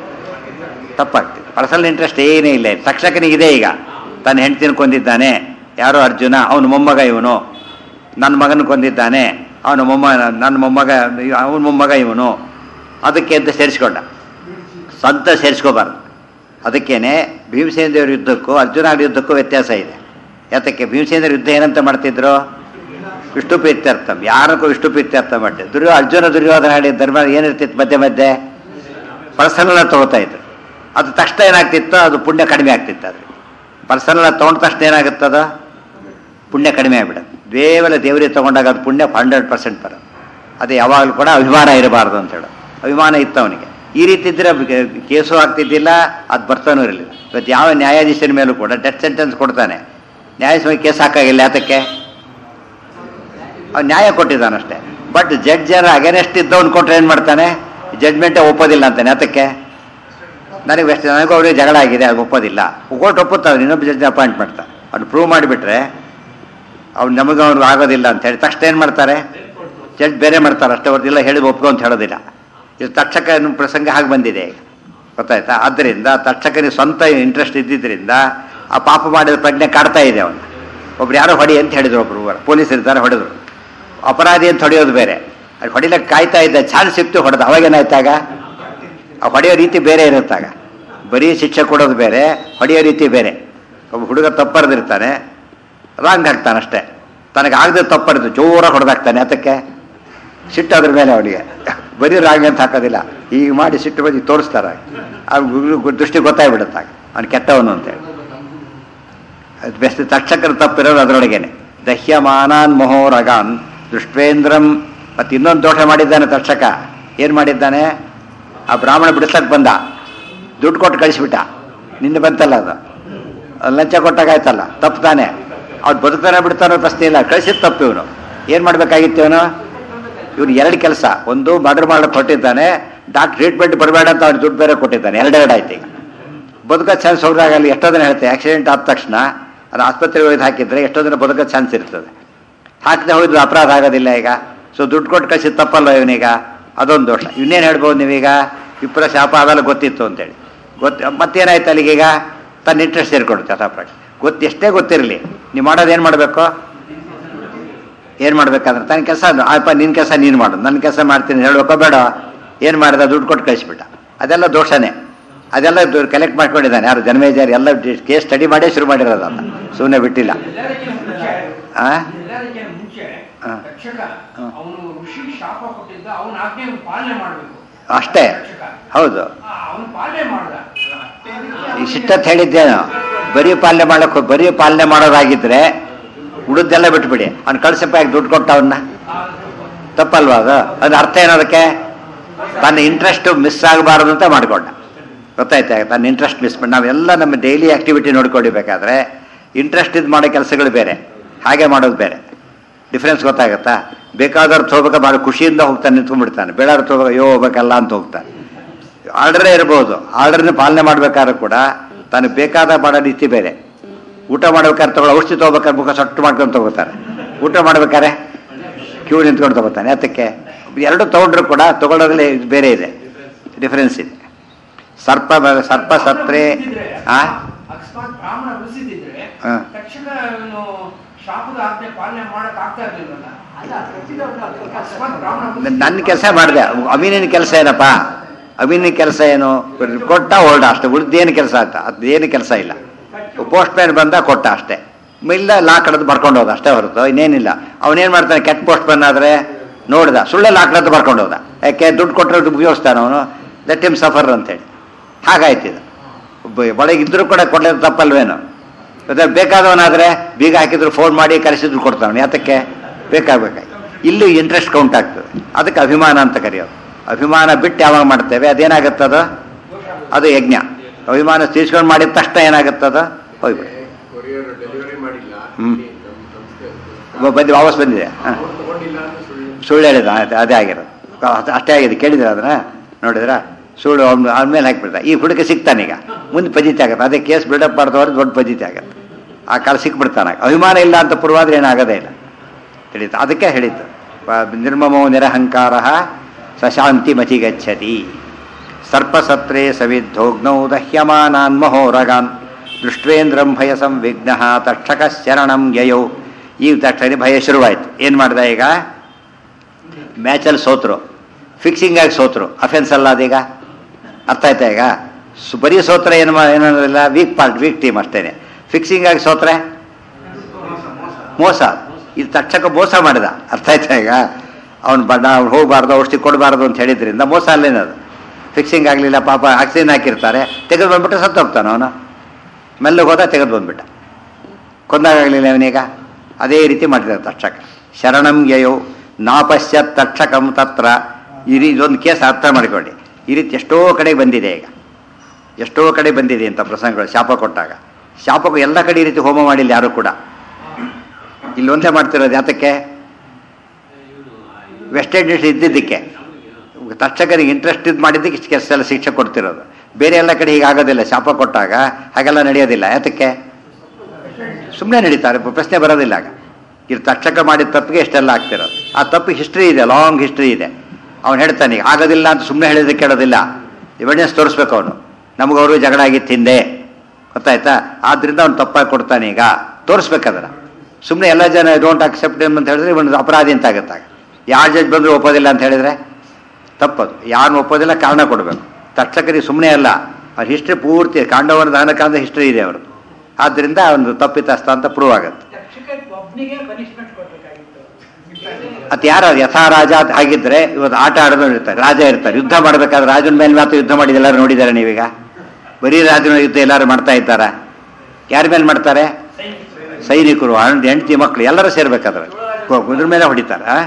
ತಪ್ಪಾಗ್ತಿತ್ತು ಪರ್ಸನಲ್ ಇಂಟ್ರೆಸ್ಟ್ ಏನೇ ಇಲ್ಲ ತಕ್ಷಕನಿಗೆ ಇದೆ ಈಗ ತನ್ನ ಹೆಂಡ್ತಿನ ಕೊಂದಿದ್ದಾನೆ ಯಾರೋ ಅರ್ಜುನ ಅವನು ಮೊಮ್ಮಗ ಇವನು ನನ್ನ ಮಗನ ಕೊಂದಿದ್ದಾನೆ ಅವನು ಮೊಮ್ಮ ನನ್ನ ಮೊಮ್ಮಗ ಅವನ ಮೊಮ್ಮಗ ಇವನು ಅದಕ್ಕೆ ಅಂತ ಸೇರಿಸ್ಕೊಂಡ ಸ್ವಂತ ಸೇರಿಸ್ಕೋಬಾರ್ದು ಅದಕ್ಕೇನೆ ಭೀಮಸೇನ ದೇವ್ರ ಯುದ್ಧಕ್ಕೂ ಅರ್ಜುನ ಯುದ್ಧಕ್ಕೂ ವ್ಯತ್ಯಾಸ ಇದೆ ಯಾತಕ್ಕೆ ಭೀಮಸೇನ ಯುದ್ಧ ಏನಂತ ಮಾಡ್ತಿದ್ರು ವಿಷ್ಣು ಪ್ರೀತ್ಯರ್ಥಂ ಯಾರಕ್ಕೂ ವಿಷ್ಣು ಪ್ರೀತ್ಯರ್ಥ ಮಾಡ್ತಿದ್ರು ದುರ್ಯೋ ಅರ್ಜುನ ದುರ್ಯೋಧನ ಆಡಿ ಧರ್ಮ ಏನಿರ್ತಿತ್ತು ಮಧ್ಯೆ ಮಧ್ಯೆ ಪರ್ಸನಲ್ ತಗೋತಾ ಇದ್ರು ಅದು ತಕ್ಷಣ ಏನಾಗ್ತಿತ್ತು ಅದು ಪುಣ್ಯ ಕಡಿಮೆ ಆಗ್ತಿತ್ತು ಅದು ಪರ್ಸನಲ್ ತೊಗೊಂಡ ತಕ್ಷಣ ಏನಾಗುತ್ತದ ಪುಣ್ಯ ಕಡಿಮೆ ಆಗ್ಬಿಡುತ್ತೆ ಕೇವಲ ದೇವರಿಗೆ ತೊಗೊಂಡಾಗ ಅದು ಪುಣ್ಯ ಹಂಡ್ರೆಡ್ ಪರ್ಸೆಂಟ್ ಬರೋದು ಅದು ಯಾವಾಗಲೂ ಕೂಡ ಅಭಿಮಾನ ಇರಬಾರ್ದು ಅಂತ ಹೇಳೋದು ಅಭಿಮಾನ ಇತ್ತು ಅವನಿಗೆ ಈ ರೀತಿ ಇದ್ದರೆ ಕೇಸು ಆಗ್ತಿದ್ದಿಲ್ಲ ಅದು ಬರ್ತಾನೂ ಇರಲಿಲ್ಲ ಇವತ್ತು ಯಾವ ನ್ಯಾಯಾಧೀಶರ ಮೇಲೂ ಕೂಡ ಡೆತ್ ಸೆಂಟೆನ್ಸ್ ಕೊಡ್ತಾನೆ ನ್ಯಾಯಾಧೀಶ ಕೇಸ್ ಹಾಕಾಗಿಲ್ಲ ಯಾತಕ್ಕೆ ಅವ್ನು ನ್ಯಾಯ ಕೊಟ್ಟಿದ್ದಾನಷ್ಟೇ ಬಟ್ ಜಡ್ಜರ ಅಗೇನೆಸ್ಟ್ ಇದ್ದವನು ಕೊಟ್ಟರೆ ಏನು ಮಾಡ್ತಾನೆ ಜಡ್ಮೆಂಟೇ ಒಪ್ಪೋದಿಲ್ಲ ಅಂತಾನೆ ಯಾತಕ್ಕೆ ನನಗೆ ಎಷ್ಟು ನನಗೂ ಅವ್ರಿಗೆ ಜಗಳ ಆಗಿದೆ ಅದು ಒಪ್ಪೋದಿಲ್ಲ ಕೋರ್ಟ್ ಒಪ್ಪುತ್ತಾವೆ ಇನ್ನೊಬ್ಬ ಜಡ್ಜ್ ಅಪಾಯಿಂಟ್ ಮಾಡ್ತಾರೆ ಅವ್ನು ಪ್ರೂವ್ ಮಾಡಿಬಿಟ್ರೆ ಅವ್ನು ನಮಗೆ ಅವ್ರಿಗೆ ಆಗೋದಿಲ್ಲ ಅಂತ ಹೇಳಿ ತಕ್ಷಣ ಏನು ಮಾಡ್ತಾರೆ ಜಡ್ಜ್ ಬೇರೆ ಮಾಡ್ತಾರೆ ಅಷ್ಟೇ ಅವ್ರದ್ದಿಲ್ಲ ಹೇಳಿ ಒಪ್ಕೊ ಅಂತ ಹೇಳೋದಿಲ್ಲ ಇದು ತಕ್ಷಕ ಅನ್ನೋ ಪ್ರಸಂಗ ಹಾಗೆ ಬಂದಿದೆ ಈಗ ಗೊತ್ತಾಯ್ತಾ ಆದ್ದರಿಂದ ತಕ್ಷಕನಿಗೆ ಸ್ವಂತ ಇಂಟ್ರೆಸ್ಟ್ ಇದ್ದಿದ್ದರಿಂದ ಆ ಪಾಪ ಮಾಡಿದ ಪ್ರಜ್ಞೆ ಕಾಡ್ತಾ ಇದೆ ಅವನು ಒಬ್ರು ಯಾರೋ ಹೊಡಿ ಅಂತ ಹೇಳಿದ್ರು ಒಬ್ರು ಪೊಲೀಸ್ ಇರ್ತಾರೆ ಹೊಡೆದ್ರು ಅಪರಾಧಿ ಅಂತ ಹೊಡೆಯೋದು ಬೇರೆ ಅದು ಹೊಡಿಲಕ್ಕೆ ಕಾಯ್ತಾ ಇದ್ದ ಚಾನ್ಸ್ ಸಿಕ್ತು ಹೊಡೆದು ಅವಾಗೇನಾಯ್ತಾಗ ಆ ಹೊಡೆಯೋ ರೀತಿ ಬೇರೆ ಇರುತ್ತಾಗ ಬರೀ ಶಿಕ್ಷೆ ಕೊಡೋದು ಬೇರೆ ಹೊಡೆಯೋ ರೀತಿ ಬೇರೆ ಒಬ್ಬ ಹುಡುಗ ತಪ್ಪರ್ದಿರ್ತಾನೆ ರಾಂಗ್ ಹಾಕ್ತಾನೆ ಅಷ್ಟೇ ತನಗೆ ಆಗದೆ ತಪ್ಪರ್ದು ಜೋರಾಗಿ ಹೊಡೆದಾಕ್ತಾನೆ ಅದಕ್ಕೆ ಸಿಟ್ಟು ಅದ್ರ ಮೇಲೆ ಅವನಿಗೆ ಬರೀ ರಾಂಗ್ ಅಂತ ಹಾಕೋದಿಲ್ಲ ಈಗ ಮಾಡಿ ಸಿಟ್ಟು ಬಂದು ತೋರಿಸ್ತಾರೆ ಅವ್ನಿಗೆ ದೃಷ್ಟಿ ಗೊತ್ತಾಗ್ಬಿಡುತ್ತಾಗ ಅವ್ನು ಕೆಟ್ಟವನು ಅಂತೇಳಿ ಅದು ಬೆಸ್ಟ್ ತಕ್ಷಕರ ತಪ್ಪಿರೋದು ಅದರೊಳಗೇನೆ ದಹ್ಯಮಾನಾನ್ ಮೊಹೋರಗಾನ್ ದೃಷ್ಟ್ವೇಂದ್ರಂ ಮತ್ತು ಇನ್ನೊಂದು ದೋಷ ಮಾಡಿದ್ದಾನೆ ತಕ್ಷಕ ಏನು ಮಾಡಿದ್ದಾನೆ ಆ ಬ್ರಾಹ್ಮಣ ಬಿಡಿಸ್ಲಕ್ಕೆ ಬಂದ ದುಡ್ಡು ಕೊಟ್ಟು ಕಳಿಸ್ಬಿಟ್ಟ ನಿನ್ನೆ ಬಂತಲ್ಲ ಅದು ಅದು ಲಂಚ ಕೊಟ್ಟಾಗಾಯ್ತಲ್ಲ ತಪ್ಪು ತಾನೆ ಅವ್ನು ಬದುಕ್ತಾನೆ ಬಿಡ್ತಾನೋ ಪ್ರಶ್ನೆ ಇಲ್ಲ ಕಳಿಸಿದ ತಪ್ಪು ಇವನು ಏನು ಮಾಡಬೇಕಾಗಿತ್ತು ಇವನು ಇವನು ಎರಡು ಕೆಲಸ ಒಂದು ಮರ್ಡರ್ ಮಾಡಕ್ಕೆ ಕೊಟ್ಟಿದ್ದಾನೆ ಡಾಕ್ಟರ್ ಟ್ರೀಟ್ಮೆಂಟ್ ಬರಬೇಡ ಅಂತ ಅವ್ನು ದುಡ್ಡು ಬೇರೆ ಕೊಟ್ಟಿದ್ದಾನೆ ಎರಡೆರಡು ಆಯ್ತು ಈಗ ಬದುಕೋ ಚಾನ್ಸ್ ಹೋಗ್ದಾಗಲ್ಲಿ ಎಷ್ಟೋ ದಿನ ಹೇಳ್ತೆ ಆಕ್ಸಿಡೆಂಟ್ ಆದ ತಕ್ಷಣ ಅದು ಆಸ್ಪತ್ರೆಗೆ ಒಯ್ದು ಹಾಕಿದ್ರೆ ಎಷ್ಟೋ ದಿನ ಬದುಕೋ ಚಾನ್ಸ್ ಇರ್ತದೆ ಹಾಕದೆ ಹೋಗಿದ್ದು ಅಪರಾಧ ಆಗೋದಿಲ್ಲ ಈಗ ಸೊ ದುಡ್ಡು ಕೊಟ್ಟು ಕಳಿಸಿದ ತಪ್ಪಲ್ಲ ಇವನೀಗ ಅದೊಂದು ದೋಷ ಇವನ್ನೇನು ಹೇಳ್ಬೋದು ನೀವೀಗ ವಿಪ್ರ ಶಾಪ ಅದೆಲ್ಲ ಗೊತ್ತಿತ್ತು ಅಂತೇಳಿ ಗೊತ್ತು ಮತ್ತೇನಾಯ್ತು ಅಲ್ಲಿಗೀಗ ತನ್ನ ಇಂಟ್ರೆಸ್ಟ್ ಸೇರ್ಕೊಡುತ್ತೆ ಯಥಾಪ್ರಾಗ ಗೊತ್ತು ಎಷ್ಟೇ ಗೊತ್ತಿರಲಿ ನೀವು ಮಾಡೋದು ಏನು ಮಾಡಬೇಕು ಏನು ಮಾಡ್ಬೇಕಾದ್ರೆ ತನ್ನ ಕೆಲಸ ಅಪ್ಪ ನಿನ್ನ ಕೆಲಸ ನೀನು ಮಾಡು ನನ್ನ ಕೆಲಸ ಮಾಡ್ತೀನಿ ಹೇಳ್ಬೇಕೋ ಬೇಡ ಏನು ಮಾಡಿದ ದುಡ್ಡು ಕೊಟ್ಟು ಕಳಿಸ್ಬಿಟ್ಟ ಅದೆಲ್ಲ ದೋಷನೇ ಅದೆಲ್ಲ ಕಲೆಕ್ಟ್ ಮಾಡ್ಕೊಂಡಿದ್ದಾನೆ ಯಾರು ಜನ್ಮೇಜಾರಿ ಎಲ್ಲ ಕೇಸ್ ಸ್ಟಡಿ ಮಾಡೇ ಶುರು ಮಾಡಿರೋದಲ್ಲ ಸುಮ್ಮನೆ ಬಿಟ್ಟಿಲ್ಲ ಎಲ್ಲದಕ್ಕಿಂತ ಮುಂಚೆ ಆ? ಎಲ್ಲದಕ್ಕಿಂತ ಮುಂಚೆ ಹಾ. ತಕ್ಷಕ ಹಾ. ಅವನು ಋಷಿ ಶಾಪ ಕೊಟ್ಟಿದ್ದ ಅವನ ಆಜ್ಞೆ ಪಾಲನೆ ಮಾಡಬೇಕು ಅಷ್ಟೇ ಹೌದು ಅವನು ಪಾಲನೆ ಮಾಡ್ದ ಈ ಸಿಟ್ಟತ್ ಹೇಳಿದ್ದೇನು ಬರೀ ಪಾಲನೆ ಮಾಡಕ್ಕೆ ಬರೀ ಪಾಲನೆ ಮಾಡೋದಾಗಿದ್ರೆ ಉಳಿದೆಲ್ಲ ಬಿಟ್ಬಿಡಿ ಅವ್ನು ಕಳ್ಸಪ್ಪ ಯಾಕೆ ದುಡ್ಡು ಕೊಟ್ಟ ಅವನ್ನ ತಪ್ಪಲ್ವಾ ಅದು ಅದು ಅರ್ಥ ಏನದಕ್ಕೆ ತನ್ನ ಇಂಟ್ರೆಸ್ಟ್ ಮಿಸ್ ಆಗಬಾರದು ಅಂತ ಮಾಡ್ಕೊಂಡ ಗೊತ್ತಾಯ್ತಾ ತನ್ನ ಇಂಟ್ರೆಸ್ಟ್ ಮಿಸ್ ಮಾಡಿ ನಾವೆಲ್ಲ ನಮ್ಮ ಡೈಲಿ ಆಕ್ಟಿವಿಟಿ ನೋಡ್ಕೊಳ್ಬೇಕಾದ್ರೆ ಇಂಟ್ರೆಸ್ಟ್ ಇದು ಮಾಡೋ ಕೆಲಸಗಳು ಬೇರೆ ಹಾಗೆ ಮಾಡೋದು ಬೇರೆ ಡಿಫ್ರೆನ್ಸ್ ಗೊತ್ತಾಗುತ್ತಾ ಬೇಕಾದವ್ರು ಹೋಗ್ಬೇಕಾ ಭಾಳ ಖುಷಿಯಿಂದ ಹೋಗ್ತಾನೆ ನಿಂತ್ಕೊಂಡ್ಬಿಡ್ತಾನೆ ಬೇಡವ್ರು ಹೋಗ್ಬೇಕು ಅಯ್ಯೋ ಹೋಗ್ಬೇಕಲ್ಲ ಅಂತ ಹೋಗ್ತಾನೆ ಆರ್ಡರೇ ಇರ್ಬೋದು ಆರ್ಡರ್ನ ಪಾಲನೆ ಮಾಡ್ಬೇಕಾದ್ರೂ ಕೂಡ ತನಗೆ ಬೇಕಾದ ಮಾಡೋ ರೀತಿ ಬೇರೆ ಊಟ ಮಾಡ್ಬೇಕಾದ್ರೆ ತಗೊಳ್ಳೋ ಔಷಧಿ ತೊಗೋಬೇಕಾದ್ರೆ ಮುಖ ಸೊಟ್ಟು ಮಾಡ್ಕೊಂಡು ತಗೋತಾರೆ ಊಟ ಮಾಡ್ಬೇಕಾದ್ರೆ ಕ್ಯೂ ನಿಂತ್ಕೊಂಡು ತಗೋತಾನೆ ಅದಕ್ಕೆ ಎರಡು ತಗೊಂಡ್ರು ಕೂಡ ತಗೊಳ್ಳೋದ್ರಲ್ಲಿ ಇದು ಬೇರೆ ಇದೆ ಡಿಫರೆನ್ಸ್ ಇದೆ ಸರ್ಪ ಬ- ಸರ್ಪ ಸತ್ರೆ ಆ ಅಕಸ್ಮಾತ್ ಬ್ರಾಹ್ಮಣ ಉಳಿಸಿದ್ರೆ ಹಾ. ತಕ್ಷಕ ಅವನು ಶಾಪದ ಆಜ್ಞೆ ಪಾಲನೆ ಮಾಡಕ್ ಆಗ್ತಾ ಇರ್ಲಿಲ್ವಲ್ಲ ಅಕಸ್ಮಾತ್ ಬ್ರಾಹ್ಮಣ ಉಳಿಸಿದ್ರೆ ನನ್ನ ಕೆಲಸ ಮಾಡಿದೆ ಅಮೀನಿನ ಕೆಲಸ ಏನಪ್ಪ ಅಮೀನಿನ ಕೆಲಸ ಏನು ಕೊಟ್ಟ ಹೊರಡ ಅಷ್ಟೇ ಉಳಿದೇನು ಕೆಲಸ ಅಂತ ಅದೇನು ಕೆಲಸ ಇಲ್ಲ ಪೋಸ್ಟ್ ಮ್ಯಾನ್ ಬಂದ ಕೊಟ್ಟ ಅಷ್ಟೇ ಇಲ್ಲ ಲಾ ಕಡದು ಬರ್ಕೊಂಡು ಹೋದ ಅಷ್ಟೇ ಹೊರತು ಇನ್ನೇನಿಲ್ಲ ಅವನೇನು ಮಾಡ್ತಾನೆ ಕೆಟ್ಟ ಪೋಸ್ಟ್ ಮ್ಯಾನ್ ಆದರೆ ನೋಡ್ದ ಸುಳ್ಳೆ ಲಾ ಕಡದು ಬರ್ಕೊಂಡು ಹೋದ ಯಾಕೆ ದುಡ್ಡು ಕೊಟ್ಟರೆ ಉಪಯೋಗಿಸ್ತಾನೆ ಅವನು ಲೆಟ್ ಹಿಮ್ ಸಫರ್ ಅಂತೇಳಿ ಹಾಗಾಯ್ತು ಇದು ಒಬ್ಬ- ಒಳಗಿದ್ರು ಕೂಡ ಕೊಡಲಿಲ್ಲ ತಪ್ಪಲ್ವೇನು ಮತ್ತೆ ಬೇಕಾದವನಾದ್ರೆ ಬೀಗ ಹಾಕಿದ್ರು ಫೋನ್ ಮಾಡಿ ಕರೆಸಿದ್ರು ಕೊಡ್ತಾವನು ಯಾತಕ್ಕೆ ಬೇಕಾಗಬೇಕಾಗಿ ಇಲ್ಲಿ ಇಂಟ್ರೆಸ್ಟ್ ಕೌಂಟ್ ಆಗ್ತದೆ ಅದಕ್ಕೆ ಅಭಿಮಾನ ಅಂತ ಕರೆಯೋದು ಅಭಿಮಾನ ಬಿಟ್ಟು ಯಾವಾಗ ಮಾಡ್ತೇವೆ ಅದೇನಾಗುತ್ತದ ಅದು ಯಜ್ಞ ಅಭಿಮಾನ ತೀರ್ಸ್ಕೊಂಡು ಮಾಡಿದ ತಕ್ಷಣ ಏನಾಗುತ್ತದ ಹೋಗ್ಬಿಡಿ ಕೊರಿಯರ್ ಡೆಲಿವರಿ ಮಾಡಿಲ್ಲ ಹ್ಮ್. ಇಲ್ಲಿ ನಮ್ಮ ಸಂಸ್ಥೆ ಬಂದು ವಾಪಸ್ ಬಂದಿದೆ ಹಾಂ ಅವ್ರು ತಗೊಂಡಿಲ್ಲ ಅಂತ ಸುಳ್ಳು ಸುಳ್ಳು ಹೇಳಿದ ಅದೇ- ಅದೇ ಆಗಿರೋದು ಅದ್- ಅಷ್ಟೇ ಆಗಿದೆ ಕೇಳಿದ್ರ ಅದನ್ನ ನೋಡಿದ್ರ ಸುಳ್ಳು ಅವ್ನ ಅವನ ಮೇಲೆ ಹಾಕ್ಬಿಡ್ದ ಈ ಹುಡುಗ ಸಿಗ್ತಾನೀಗ ಮುಂದೆ ಪಜಿತಿ ಆಗತ್ತೆ ಅದೇ ಕೇಸ್ ಬಿಲ್ಡಪ್ ಮಾಡಿದವ್ರು ದೊಡ್ಡ ಪಜಿತಿ ಆಗತ್ತೆ ಆ ಕಾಲ ಸಿಕ್ಬಿಡ್ತಾನೆ ಅಭಿಮಾನ ಇಲ್ಲ ಅಂತ ಪೂರ್ವಾದ್ರೆ ಏನಾಗೋದೇ ಇಲ್ಲ ತಿಳಿತು ಅದಕ್ಕೆ ಹೇಳಿದ್ದು ಪ- ನಿರ್ಮಮೋ ನಿರಹಂಕಾರ ಸಶಾಂತಿ ಮತಿ ಗಚ್ಚತಿ ಸರ್ಪಸತ್ರೇ ಸವಿದ್ಧೋಗ್ನೌ ದಹ್ಯಮಾನಾನ್ ಮಹೋರಗಾನ್ ದೃಷ್ಟ್ವೇಂದ್ರಂ ಭಯ ಸಂವಿಘ್ನ ತಕ್ಷಕ ಶರಣಂ ಯಯೌ ಈ ತಕ್ಷಣ ಭಯ ಶುರುವಾಯಿತು ಏನು ಮಾಡ್ದ ಈಗ ಮ್ಯಾಚಲ್ಲಿ ಸೋತರು ಫಿಕ್ಸಿಂಗ್ ಆಗಿ ಸೋತರು ಅಫೆನ್ಸ್ ಅಲ್ಲ ಅದೀಗ ಅರ್ಥ ಆಯ್ತಾ ಈಗ ಸು- ಬರೀ ಸೋತ್ರೆ ಏನು ಮಾ- ಏನಲ್ಲ ವೀಕ್ ಪಾರ್ಟ್ ವೀಕ್ ಟೀಮ್ ಅಷ್ಟೇನೆ ಫಿಕ್ಸಿಂಗ್ ಆಗಿ ಸೋತ್ರೆ ಮೋಸ ಇದು ತಕ್ಷಕ ಮೋಸ ಮಾಡಿದ ಅರ್ಥ ಆಯ್ತಾ ಈಗ ಅವ್ನು ಬಣ್ಣ ಅವ್ನು ಹೋಗಬಾರ್ದು ಔಷಧಿ ಕೊಡಬಾರ್ದು ಅಂತ ಹೇಳಿದ್ರಿಂದ ಮೋಸ ಅಲ್ಲೇನದು ಫಿಕ್ಸಿಂಗ್ ಆಗಲಿಲ್ಲ ಪಾಪ ಆಕ್ಸಿಜನ್ ಹಾಕಿರ್ತಾರೆ ತೆಗೆದು ಬಂದ್ಬಿಟ್ಟು ಸತ್ತು ಹೋಗ್ತಾನೆ ಅವನು ಮೆಲ್ಲಗೆ ಹೋದ ತೆಗೆದು ಬಂದ್ಬಿಟ್ಟ ಕೊಂದಾಗಲಿಲ್ಲ ಅವನೀಗ ಅದೇ ರೀತಿ ಮಾಡಿದ ತಕ್ಷಕ ಶರಣಂ ಯಯೋ ನಾಪಶ್ಯ ತಕ್ಷಕಂ ತತ್ರ ಈ ರೀ ಇದೊಂದು ಕೇಸ್ ಅರ್ಥ ಮಾಡಿಕೊಳ್ಳಿ ಈ ರೀತಿ ಎಷ್ಟೋ ಕಡೆ ಬಂದಿದೆ ಈಗ ಎಷ್ಟೋ ಕಡೆ ಬಂದಿದೆ ಅಂತ ಪ್ರಸಂಗಗಳು ಶಾಪ ಕೊಟ್ಟಾಗ ಶಾಪಕ್ಕೂ ಎಲ್ಲ ಕಡೆ ಈ ರೀತಿ ಹೋಮ ಮಾಡಿಲ್ಲ ಯಾರು ಕೂಡ ಇಲ್ಲಿ ಒಂದೇ ಮಾಡ್ತಿರೋದು ಯಾತಕ್ಕೆ ವೆಸ್ಟ್ ಇಂಡೀಸ್ ಇದ್ದಿದ್ದಕ್ಕೆ ತಕ್ಷಕರಿಗೆ ಇಂಟ್ರೆಸ್ಟ್ ಇದು ಮಾಡಿದ್ದಕ್ಕೆ ಇಷ್ಟು ಕೆಲಸ ಎಲ್ಲ ಶಿಕ್ಷೆ ಕೊಡ್ತಿರೋದು ಬೇರೆ ಎಲ್ಲ ಕಡೆ ಹೀಗಾಗೋದಿಲ್ಲ ಶಾಪ ಕೊಟ್ಟಾಗ ಹಾಗೆಲ್ಲ ನಡೆಯೋದಿಲ್ಲ ಯಾತಕ್ಕೆ ಸುಮ್ಮನೆ ನಡೀತಾರೆ ಪ್ರಶ್ನೆ ಬರೋದಿಲ್ಲ ಆಗ ಇಲ್ಲಿ ತಕ್ಷಕ ಮಾಡಿದ ತಪ್ಪಿಗೆ ಎಷ್ಟೆಲ್ಲ ಆಗ್ತಿರೋದು ಆ ತಪ್ಪು ಹಿಸ್ಟ್ರಿ ಇದೆ ಲಾಂಗ್ ಹಿಸ್ಟ್ರಿ ಇದೆ ಅವ್ನು ಹೇಳ್ತಾನೆ ಈಗ ಆಗೋದಿಲ್ಲ ಅಂತ ಸುಮ್ಮನೆ ಹೇಳಿದ್ರೆ ಕೇಳೋದಿಲ್ಲ ಎವಿಡೆನ್ಸ್ ತೋರಿಸ್ಬೇಕು ಅವನು ನಮಗವರು ಜಗಳ ಆಗಿತ್ತು ಹಿಂದೆ ಗೊತ್ತಾಯ್ತಾ ಆದ್ರಿಂದ ಅವ್ನು ತಪ್ಪಾಗಿ ಕೊಡ್ತಾನೆ ಈಗ ತೋರಿಸ್ಬೇಕದನ್ನ ಸುಮ್ಮನೆ ಎಲ್ಲ ಜನ ಡೋಂಟ್ ಅಕ್ಸೆಪ್ಟ್ ಅಂತ ಹೇಳಿದ್ರೆ ಇವನು ಅಪರಾಧಿ ಅಂತ ಆಗುತ್ತಾಗ ಯಾರು ಜಡ್ಜ್ ಬಂದರೂ ಒಪ್ಪೋದಿಲ್ಲ ಅಂತ ಹೇಳಿದ್ರೆ ತಪ್ಪದು ಯಾರನ್ನು ಒಪ್ಪೋದಿಲ್ಲ ಕಾರಣ ಕೊಡಬೇಕು ತಕ್ಷಕರಿಗೆ ಸುಮ್ಮನೆ ಅಲ್ಲ ಅವ್ರ ಹಿಸ್ಟ್ರಿ ಪೂರ್ತಿ ಕಾಂಡವನ ದಹನಕಾಂಡ ಹಿಸ್ಟ್ರಿ ಇದೆ ಅವರು ಆದ್ದರಿಂದ ಒಂದು ತಪ್ಪಿತಸ್ಥ ಅಂತ ಪ್ರೂವ್ ಆಗುತ್ತೆ ತಕ್ಷಕಕ್ಕೆ ಒಬ್ಬನಿಗೆ ಪನಿಷ್ಮೆಂಟ್ ಕೊಡ್ಬೇಕಾಗಿತ್ತು ಅದು ಯಾರು ಯಥಾ ರಾಜ ಅಂತ ಆಗಿದ್ರೆ ಇವತ್ತು ಆಟ ಆಡೋದು ಇರ್ತಾರೆ ರಾಜ ಇರ್ತಾರೆ ಯುದ್ಧ ಮಾಡಬೇಕಾದ್ರೆ ರಾಜನ ಮೇಲೆ ಮಾತ್ರ ಯುದ್ಧ ಮಾಡಿದ ಎಲ್ಲರೂ ನೋಡಿದ್ದಾರೆ ನೀವೀಗ ಬರೀ ರಾಜನ ಯುದ್ಧ ಎಲ್ಲರೂ ಮಾಡ್ತಾ ಇದ್ದಾರಾ ಯಾರ ಮೇಲೆ ಮಾಡ್ತಾರೆ ಸೈನಿಕರು ಹಣ್ಣು ಹೆಂಡತಿ ಮಕ್ಕಳು ಎಲ್ಲರೂ ಸೇರ್ಬೇಕಾದ್ರೆ ಇದ್ರ ಮೇಲೆ ಹೊಡಿತಾರೆ ಆ?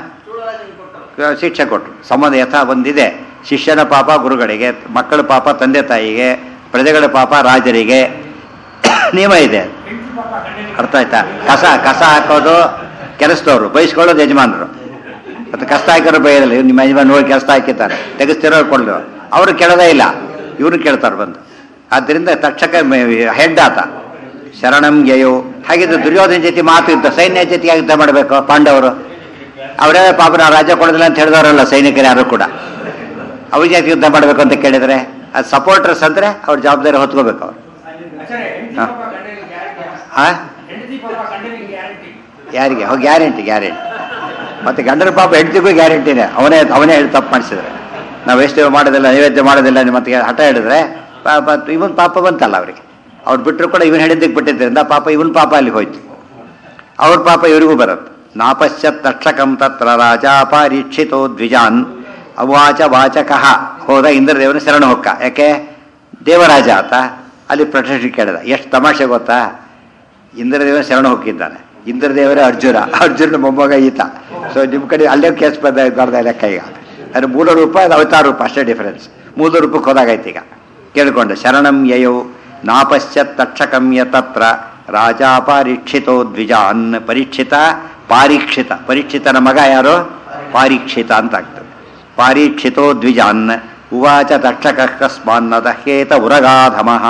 ಶಿಕ್ಷೆ ಕೊಟ್ಟರು ಸಂಬಂಧ ಯಥಾ ಒಂದಿದೆ ಶಿಷ್ಯನ ಪಾಪ ಗುರುಗಳಿಗೆ ಮಕ್ಕಳ ಪಾಪ ತಂದೆ ತಾಯಿಗೆ ಪ್ರಜೆಗಳ ಪಾಪ ರಾಜರಿಗೆ ನಿಯಮ ಇದೆ ಹೆಂಡತಿ ಪಾಪ ಗಂಡನಿಗೆ ಅರ್ಥ ಆಯ್ತಾ ಕಸ ಕಸ ಹಾಕೋದು ಕೆಲಸದವರು ಬಯಸ್ಕೊಳ್ಳೋದು ಯಜಮಾನರು ಮತ್ತು ಕಷ್ಟ ಹಾಕಿರೋ ಬೈಯೋದಿಲ್ಲ ಇವ್ರು ನಿಮ್ಮ ಯಜಮಾನ್ ನೋಡಿ ಕೆಲಸ ಹಾಕಿದ್ದಾರೆ ತೆಗೆಸ್ತಿರೋರು ಕೊಡಲು ಅವರು ಕೇಳೋದೇ ಇಲ್ಲ ಇವ್ರು ಕೇಳ್ತಾರೆ ಬಂದು ಆದ್ದರಿಂದ ತಕ್ಷಕ ಹೆಡ್ ಆತ ಶರಣಂ ಯಯೋ ಹಾಗಿದ್ರೆ ದುರ್ಯೋಧನ ಜೊತೆ ಮಾತು ಇದ್ದ ಸೈನ್ಯ ಜೊತೆಗೆ ಯುದ್ಧ ಮಾಡಬೇಕು ಪಾಂಡವರು ಅವರೇ ಪಾಪ ನಾವು ರಾಜ್ಯ ಕೊಡೋದಿಲ್ಲ ಅಂತ ಹೇಳಿದವರಲ್ಲ ಸೈನಿಕರು ಯಾರು ಕೂಡ ಅವ್ರ ಜೊತೆ ಯುದ್ಧ ಮಾಡಬೇಕು ಅಂತ ಕೇಳಿದ್ರೆ ಅದು ಸಪೋರ್ಟರ್ಸ್ ಅಂದರೆ ಅವ್ರ ಜವಾಬ್ದಾರಿ ಹೊತ್ಕೋಬೇಕು ಅವ್ರು ಆಚಾರ್ಯ ಹೆಂಡತಿ ಹಾ. ಪಾಪ ಗಂಡನಿಗೆ ಗ್ಯಾರಂಟಿ ಹಾಂ ಹೆಂಡತಿ ಪಾಪ ಗಂಡನಿಗೆ ಗ್ಯಾರಂಟಿ ಯಾರಿಗೆ ಹೋ ಗ್ಯಾರಂಟಿ ಗ್ಯಾರಂಟಿ ಮತ್ತೆ ಗಂಡನ ಪಾಪ ಹೆಂಡತಿಗೂ ಗ್ಯಾರಂಟಿನೇ ಅವನೇ ಅವನೇ ಹೇಳಿ ತಪ್ಪು ಮಾಡಿಸಿದ್ರೆ ನಾವು ಎಷ್ಟು ಮಾಡೋದಿಲ್ಲ ನೈವೇದ್ಯ ಮಾಡೋದಿಲ್ಲ ನಿಮ್ಮ ಮತ್ತೆ ಹಠ ಹಿಡಿದ್ರೆ ಪಾಪ ಇವನ್ ಪಾಪ ಬಂತಲ್ಲ ಅವರಿಗೆ ಅವ್ರು ಬಿಟ್ಟರು ಕೂಡ ಇವನ್ ಹೇಳಿದ್ದಕ್ಕೆ ಬಿಟ್ಟಿದ್ದರಿಂದ ಪಾಪ ಇವನ್ ಪಾಪ ಅಲ್ಲಿ ಹೋಯ್ತು ಅವ್ರ ಪಾಪ ಇವರಿಗೂ ಬರುತ್ತೆ ನಾಪಶ್ಯತ್ ತಕ್ಷಕಂ ತತ್ರ ರಾಜ ಪರೀಕ್ಷಿತೋ ದ್ವಿಜಾನ್ ಅವಾಚ ವಾಚಕಃ ಹೋದ ಇಂದ್ರದೇವನ ಶರಣ ಹೊಕ್ಕ ಯಾಕೆ ದೇವರಾಜ ಆತ ಅಲ್ಲಿ ಪ್ರಶಸ್ತಿ ಕೇಳಿದ ಎಷ್ಟು ತಮಾಷೆ ಗೊತ್ತಾ ಇಂದ್ರದೇವನ ಶರಣ ಹೊಕ್ಕಿದ್ದಾನೆ ಇಂದ್ರದೇವರೇ ಅರ್ಜುನ ಅರ್ಜುನ ಮೊಮ್ಮಗ ಈತ ಸೊ ನಿಮ್ಮ ಕಡೆ ಅಲ್ಲೇ ಕೇಸ್ ಬಂದ ಬರ್ದ ಲೆಕ್ಕ ಈಗ ಅದು ಮೂಲ ರೂಪ ಅದು ಅವತಾರ ರೂಪ ಅಷ್ಟೇ ಡಿಫರೆನ್ಸ್ ಮೂಲ ರೂಪಕ್ಕೆ ಹೋದಾಗೈತೆ ಈಗ ಕೇಳಿಕೊಂಡೆ ಶರಣಂ ಯಯೌ ನಾಪಶ್ಯತ್ ತಕ್ಷಕಂ ಯತತ್ರ ರಾಜ ಪರೀಕ್ಷಿತೋ ದ್ವಿಜಾನ್ ಪರೀಕ್ಷಿತ ಪಾರೀಕ್ಷಿತ ಪರೀಕ್ಷಿತನ ಮಗ ಯಾರು ಪಾರೀಕ್ಷಿತ ಅಂತ ಆಗ್ತದೆ ಪಾರೀಕ್ಷಿತೋ ದ್ವಿಜಾನ್ ಉವಾಚ ತಕ್ಷಕ ಕಸ್ಮಾನ್ನ ದಹ್ಯೇತ ಉರಗಾಧಮಃ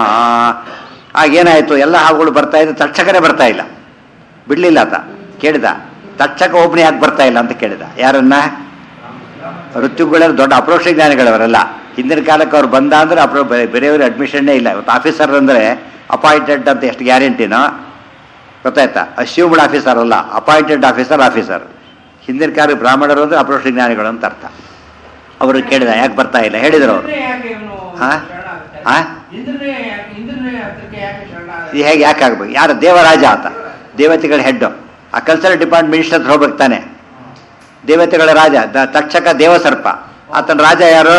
ಆಗೇನಾಯ್ತು ಎಲ್ಲ ಹಾವುಗಳು ಬರ್ತಾ ಇದ್ದು ತಕ್ಷಕರೇ ಬರ್ತಾ ಇಲ್ಲ ಬಿಡ್ಲಿಲ್ಲ ಆತ ಕೇಳಿದ ತಕ್ಷಕ ಒಬ್ಬನೇ ಯಾಕೆ ಬರ್ತಾ ಇಲ್ಲ ಅಂತ ಕೇಳಿದ ಯಾರನ್ನ ಋತುಗಳಲ್ಲಿ ದೊಡ್ಡ ಅಪ್ರೋಕ್ಷ ಜ್ಞಾನಿಗಳವರೆಲ್ಲ ಹಿಂದಿನ ಕಾಲಕ್ಕೆ ಅವ್ರು ಬಂದ ಅಂದ್ರೆ ಅಪ್ರೋ ಬೇರೆಯವ್ರ ಅಡ್ಮಿಷನ್ನೇ ಇಲ್ಲ ಇವತ್ತು ಆಫೀಸರ್ ಅಂದರೆ ಅಪಾಯಿಂಟೆಡ್ ಅಂತ ಎಷ್ಟು ಗ್ಯಾರಂಟಿನೋ ಗೊತ್ತಾಯ್ತಾ ಅಸ್ಯೂಮ್ಡ್ ಆಫೀಸರ್ ಅಲ್ಲ ಅಪಾಯಿಂಟೆಡ್ ಆಫೀಸರ್ ಆಫೀಸರ್ ಹಿಂದಿನ ಕಾಲಕ್ಕೆ ಬ್ರಾಹ್ಮಣರು ಅಂದ್ರೆ ಅಪ್ರೋಕ್ಷ ಜ್ಞಾನಿಗಳು ಅಂತ ಅರ್ಥ ಅವರು ಕೇಳಿದ ಯಾಕೆ ಬರ್ತಾ ಇಲ್ಲ ಹೇಳಿದ್ರು ಅವರು ಇಂದ್ರನೇ ಯಾಕೆ ಇವನು ಹಾ? ಶರಣಾಗುತ್ತೆ? ಹಾ? ಇಂದ್ರನೇ ಯಾಕೆ ಇಂದ್ರನೇ ಹತ್ರಕ್ಕೆ ಯಾಕೆ ಶರಣಾಗುತ್ತೆ? ಇದು ಹೇಗೆ ಯಾಕೆ ಆಗ್ಬೇಕು ಯಾರು ದೇವರಾಜ ಆತ ದೇವತೆಗಳ ಹೆಡ್ಡು ಆ ಕಲ್ಚರಲ್ ಡಿಪಾರ್ಟ್ಮೆಂಟ್ ಮಿನಿಸ್ಟರ್ ಹತ್ರ ಹೋಗ್ಬೇಕು ತಾನೆ ದೇವತೆಗಳ ರಾಜ ದ- ತಕ್ಷಕ ದೇವಸರ್ಪ ಆತನ ರಾಜ ಯಾರು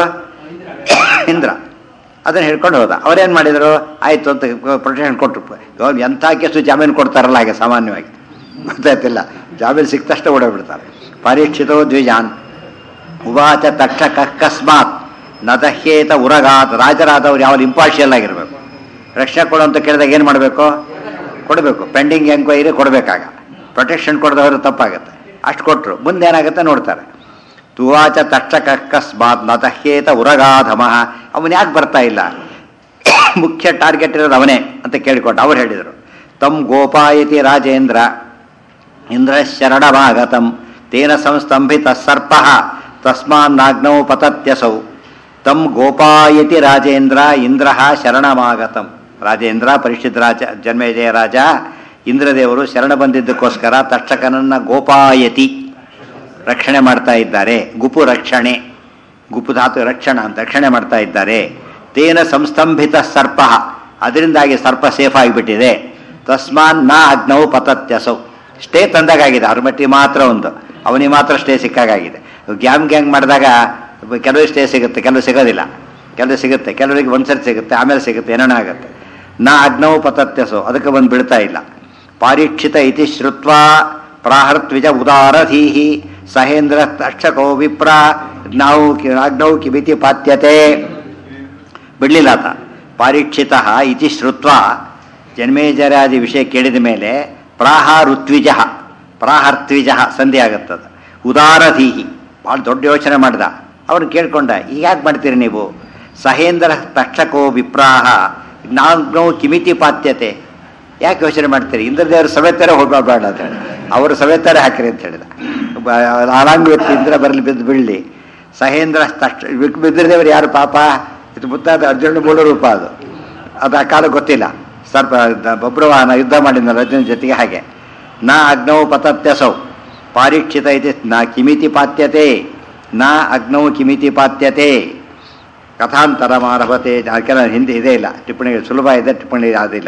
ಇಂದ್ರ ಅದನ್ನ ಹಿಡ್ಕೊಂಡು ಹೋದ ಅವ್ರೇನ್ ಮಾಡಿದ್ರು ಆಯ್ತು ಅಂತ ಪ್ರೊಟೆಕ್ಷನ್ ಕೊಟ್ಟರು ಇವಾಗ ಎಂಥ ಕೇಸು ಜಾಮೀನು ಕೊಡ್ತಾರಲ್ಲ ಹಾಗೆ ಸಾಮಾನ್ಯವಾಗಿ ಗೊತ್ತಾಯ್ತಿಲ್ಲ ಜಾಮೀನು ಸಿಕ್ತಷ್ಟೇ ಓಡೋಗ್ಬಿಡ್ತಾರೆ ಪರೀಕ್ಷಿತೋ ದ್ವಿಜಾನ್ ಉವಾಚ ತಕ್ಷಕ ಅಕಸ್ಮಾತ್ ನದಹ್ಯೇತ ಉರಗಾತ್ ರಾಜರಾದವ್ರು ಯಾವಾಗ ಇಂಪಾರ್ಷಿಯಲ್ ಆಗಿರ್ಬೇಕು ರಕ್ಷಣೆ ಕೊಡು ಅಂತ ಕೇಳಿದಾಗ ಏನು ಮಾಡಬೇಕು ಕೊಡಬೇಕು ಪೆಂಡಿಂಗ್ ಎಂಕ್ವೈರಿ ಕೊಡಬೇಕಾಗ ಪ್ರೊಟೆಕ್ಷನ್ ಕೊಡದವರು ತಪ್ಪಾಗುತ್ತೆ ಅಷ್ಟು ಕೊಟ್ಟರು ಮುಂದೆ ಏನಾಗುತ್ತೆ ನೋಡ್ತಾರೆ ತುವಾಚ ತಕ್ಷಕ ಅಕಸ್ಮಾತ್ ನದಹ್ಯೇತ ಉರಗಾಧಮಃ ಅವನು ಯಾಕೆ ಬರ್ತಾ ಇಲ್ಲ ಮುಖ್ಯ ಟಾರ್ಗೆಟ್ ಇರೋದು ಅವನೇ ಅಂತ ಕೇಳಿಕೊಂಡು ಅವ್ರು ಹೇಳಿದರು ತಮ್ ಗೋಪಾಯತಿ ರಾಜೇಂದ್ರ ಇಂದ್ರ ಶರಣಮಾಗತಂ ತೇನ ಸಂಸ್ತಂಭಿತ ಸರ್ಪ ತಸ್ಮಾನ್ನಾಗ್ನೌ ಪತತ್ಯಸೌ ತಮ್ ಗೋಪಾಯತಿ ರಾಜೇಂದ್ರ ಇಂದ್ರ ಶರಣಮಾಗತಂ ರಾಜೇಂದ್ರ ಪರಿಷತ್ ರಾಜ ಜನ್ಮೇಜಯ ರಾಜ ಇಂದ್ರದೇವರು ಶರಣ ಬಂದಿದ್ದಕ್ಕೋಸ್ಕರ ತಕ್ಷಕನನ್ನ ಗೋಪಾಯತಿ ರಕ್ಷಣೆ ಮಾಡ್ತಾ ಇದ್ದಾರೆ ಗುಪು ರಕ್ಷಣೆ ಗುಪು ಧಾತು ರಕ್ಷಣ ಅಂತ ರಕ್ಷಣೆ ಮಾಡ್ತಾ ಇದ್ದಾರೆ ತೇನ ಸಂಸ್ತಂಭಿತ ಸರ್ಪ ಅದರಿಂದಾಗಿ ಸರ್ಪ ಸೇಫ್ ಆಗಿಬಿಟ್ಟಿದೆ ತಸ್ಮಾನ್ ನ ಅಗ್ನವು ಪತತ್ಯಸೌ ಸ್ಟೇ ತಂದಾಗಿದೆ ಅವ್ರ ಮಟ್ಟಿಗೆ ಮಾತ್ರ ಒಂದು ಅವನಿಗೆ ಮಾತ್ರ ಸ್ಟೇ ಸಿಕ್ಕಾಗಿದೆ ಗ್ಯಾಂಗ್ ಗ್ಯಾಂಗ್ ಮಾಡಿದಾಗ ಕೆಲವು ಸ್ಟೇ ಸಿಗುತ್ತೆ ಕೆಲವು ಸಿಗೋದಿಲ್ಲ ಕೆಲವು ಸಿಗುತ್ತೆ ಕೆಲವರಿಗೆ ಒಂದ್ಸರಿ ಸಿಗುತ್ತೆ ಆಮೇಲೆ ಸಿಗುತ್ತೆ ಏನೇನೋ ಆಗುತ್ತೆ ನಾ ಅಗ್ನವು ಪತತ್ಯಸೋ ಅದಕ್ಕೆ ಬಂದು ಬೀಳ್ತಾ ಇಲ್ಲ ಪಾರೀಕ್ಷಿತ ಇತಿ ಶ್ರುತ್ವ ಪ್ರಾಹರ್ತ್ವಿಜ ಉದಾರಧೀಹಿ ಸಹೇಂದ್ರ ತಕ್ಷಕೋ ವಿಪ್ರ ನಾವು ಅಗ್ನೌ ಕಿಮಿತಿ ಪಾತ್ಯತೆ ಬಿಡಲಿಲ್ಲ ಆತ ಪಾರೀಕ್ಷಿತ ಇತಿ ಶ್ರುತ್ವ ಜನ್ಮೇಜರಾದಿ ವಿಷಯ ಕೇಳಿದ ಮೇಲೆ ಪ್ರಾಹ ಋತ್ವಿಜ ಪ್ರಾಹರ್ತ್ವಿಜ ಸಂಧಿ ಆಗುತ್ತದ ಉದಾರಧೀಹಿ ಭಾಳ ದೊಡ್ಡ ಯೋಚನೆ ಮಾಡ್ದ ಅವ್ನು ಕೇಳ್ಕೊಂಡ ಈಗ ಯಾಕೆ ಮಾಡ್ತೀರಿ ನೀವು ಸಹೇಂದ್ರ ತಕ್ಷಕೋ ವಿಪ್ರಾಹ ನಾವು ಕಿಮಿತಿ ಪಾತ್ಯತೆ ಯಾಕೆ ಯೋಚನೆ ಮಾಡ್ತೀರಿ ಇಂದ್ರದೇವರು ಸವೇತಾರೆ ಹೋಗಬೇಡ ಅಂತ ಹೇಳಿ ಅವರು ಸವೇತಾರೆ ಹಾಕಿರಿ ಅಂತ ಹೇಳಿದ ಆರಾಂಗ್ ವ್ಯಕ್ತಿ ಇಂದ್ರ ಬರಲಿ ಬಿದ್ದು ಬೀಳಲಿ ಸಹೇಂದ್ರ ತಕ್ಷ ಇಂದ್ರದೇವರು ಯಾರು ಪಾಪ ಇದು ಮುತ್ತಾದ ಅರ್ಜುನ ಮೂಲ ರೂಪ ಅದು ಅದು ಆ ಕಾಲ ಗೊತ್ತಿಲ್ಲ ಸರ್ಪ ಬಬ್ರವಾಹನ ಯುದ್ಧ ಮಾಡಿದ್ನಲ್ಲ ಅರ್ಜುನ ಜೊತೆಗೆ ಹಾಗೆ ನಾ ಅಗ್ನೌ ಪತತ್ಯಸೌ ಪಾರೀಕ್ಷಿತ ಇತಿ ನಾ ಕಿಮಿತಿ ಪಾತ್ಯತೆ ನಾ ಅಗ್ನೌ ಕಿಮಿತಿ ಪಾತ್ಯತೆ ಕಥಾಂತರ ಮಾರಭತೆ ಕೆಲ ಹಿಂದೆ ಇದೇ ಇಲ್ಲ ಟಿಪ್ಪಣಿ ಸುಲಭ ಇದೆ ಟಿಪ್ಪಣಿ ಅದಿಲ್ಲ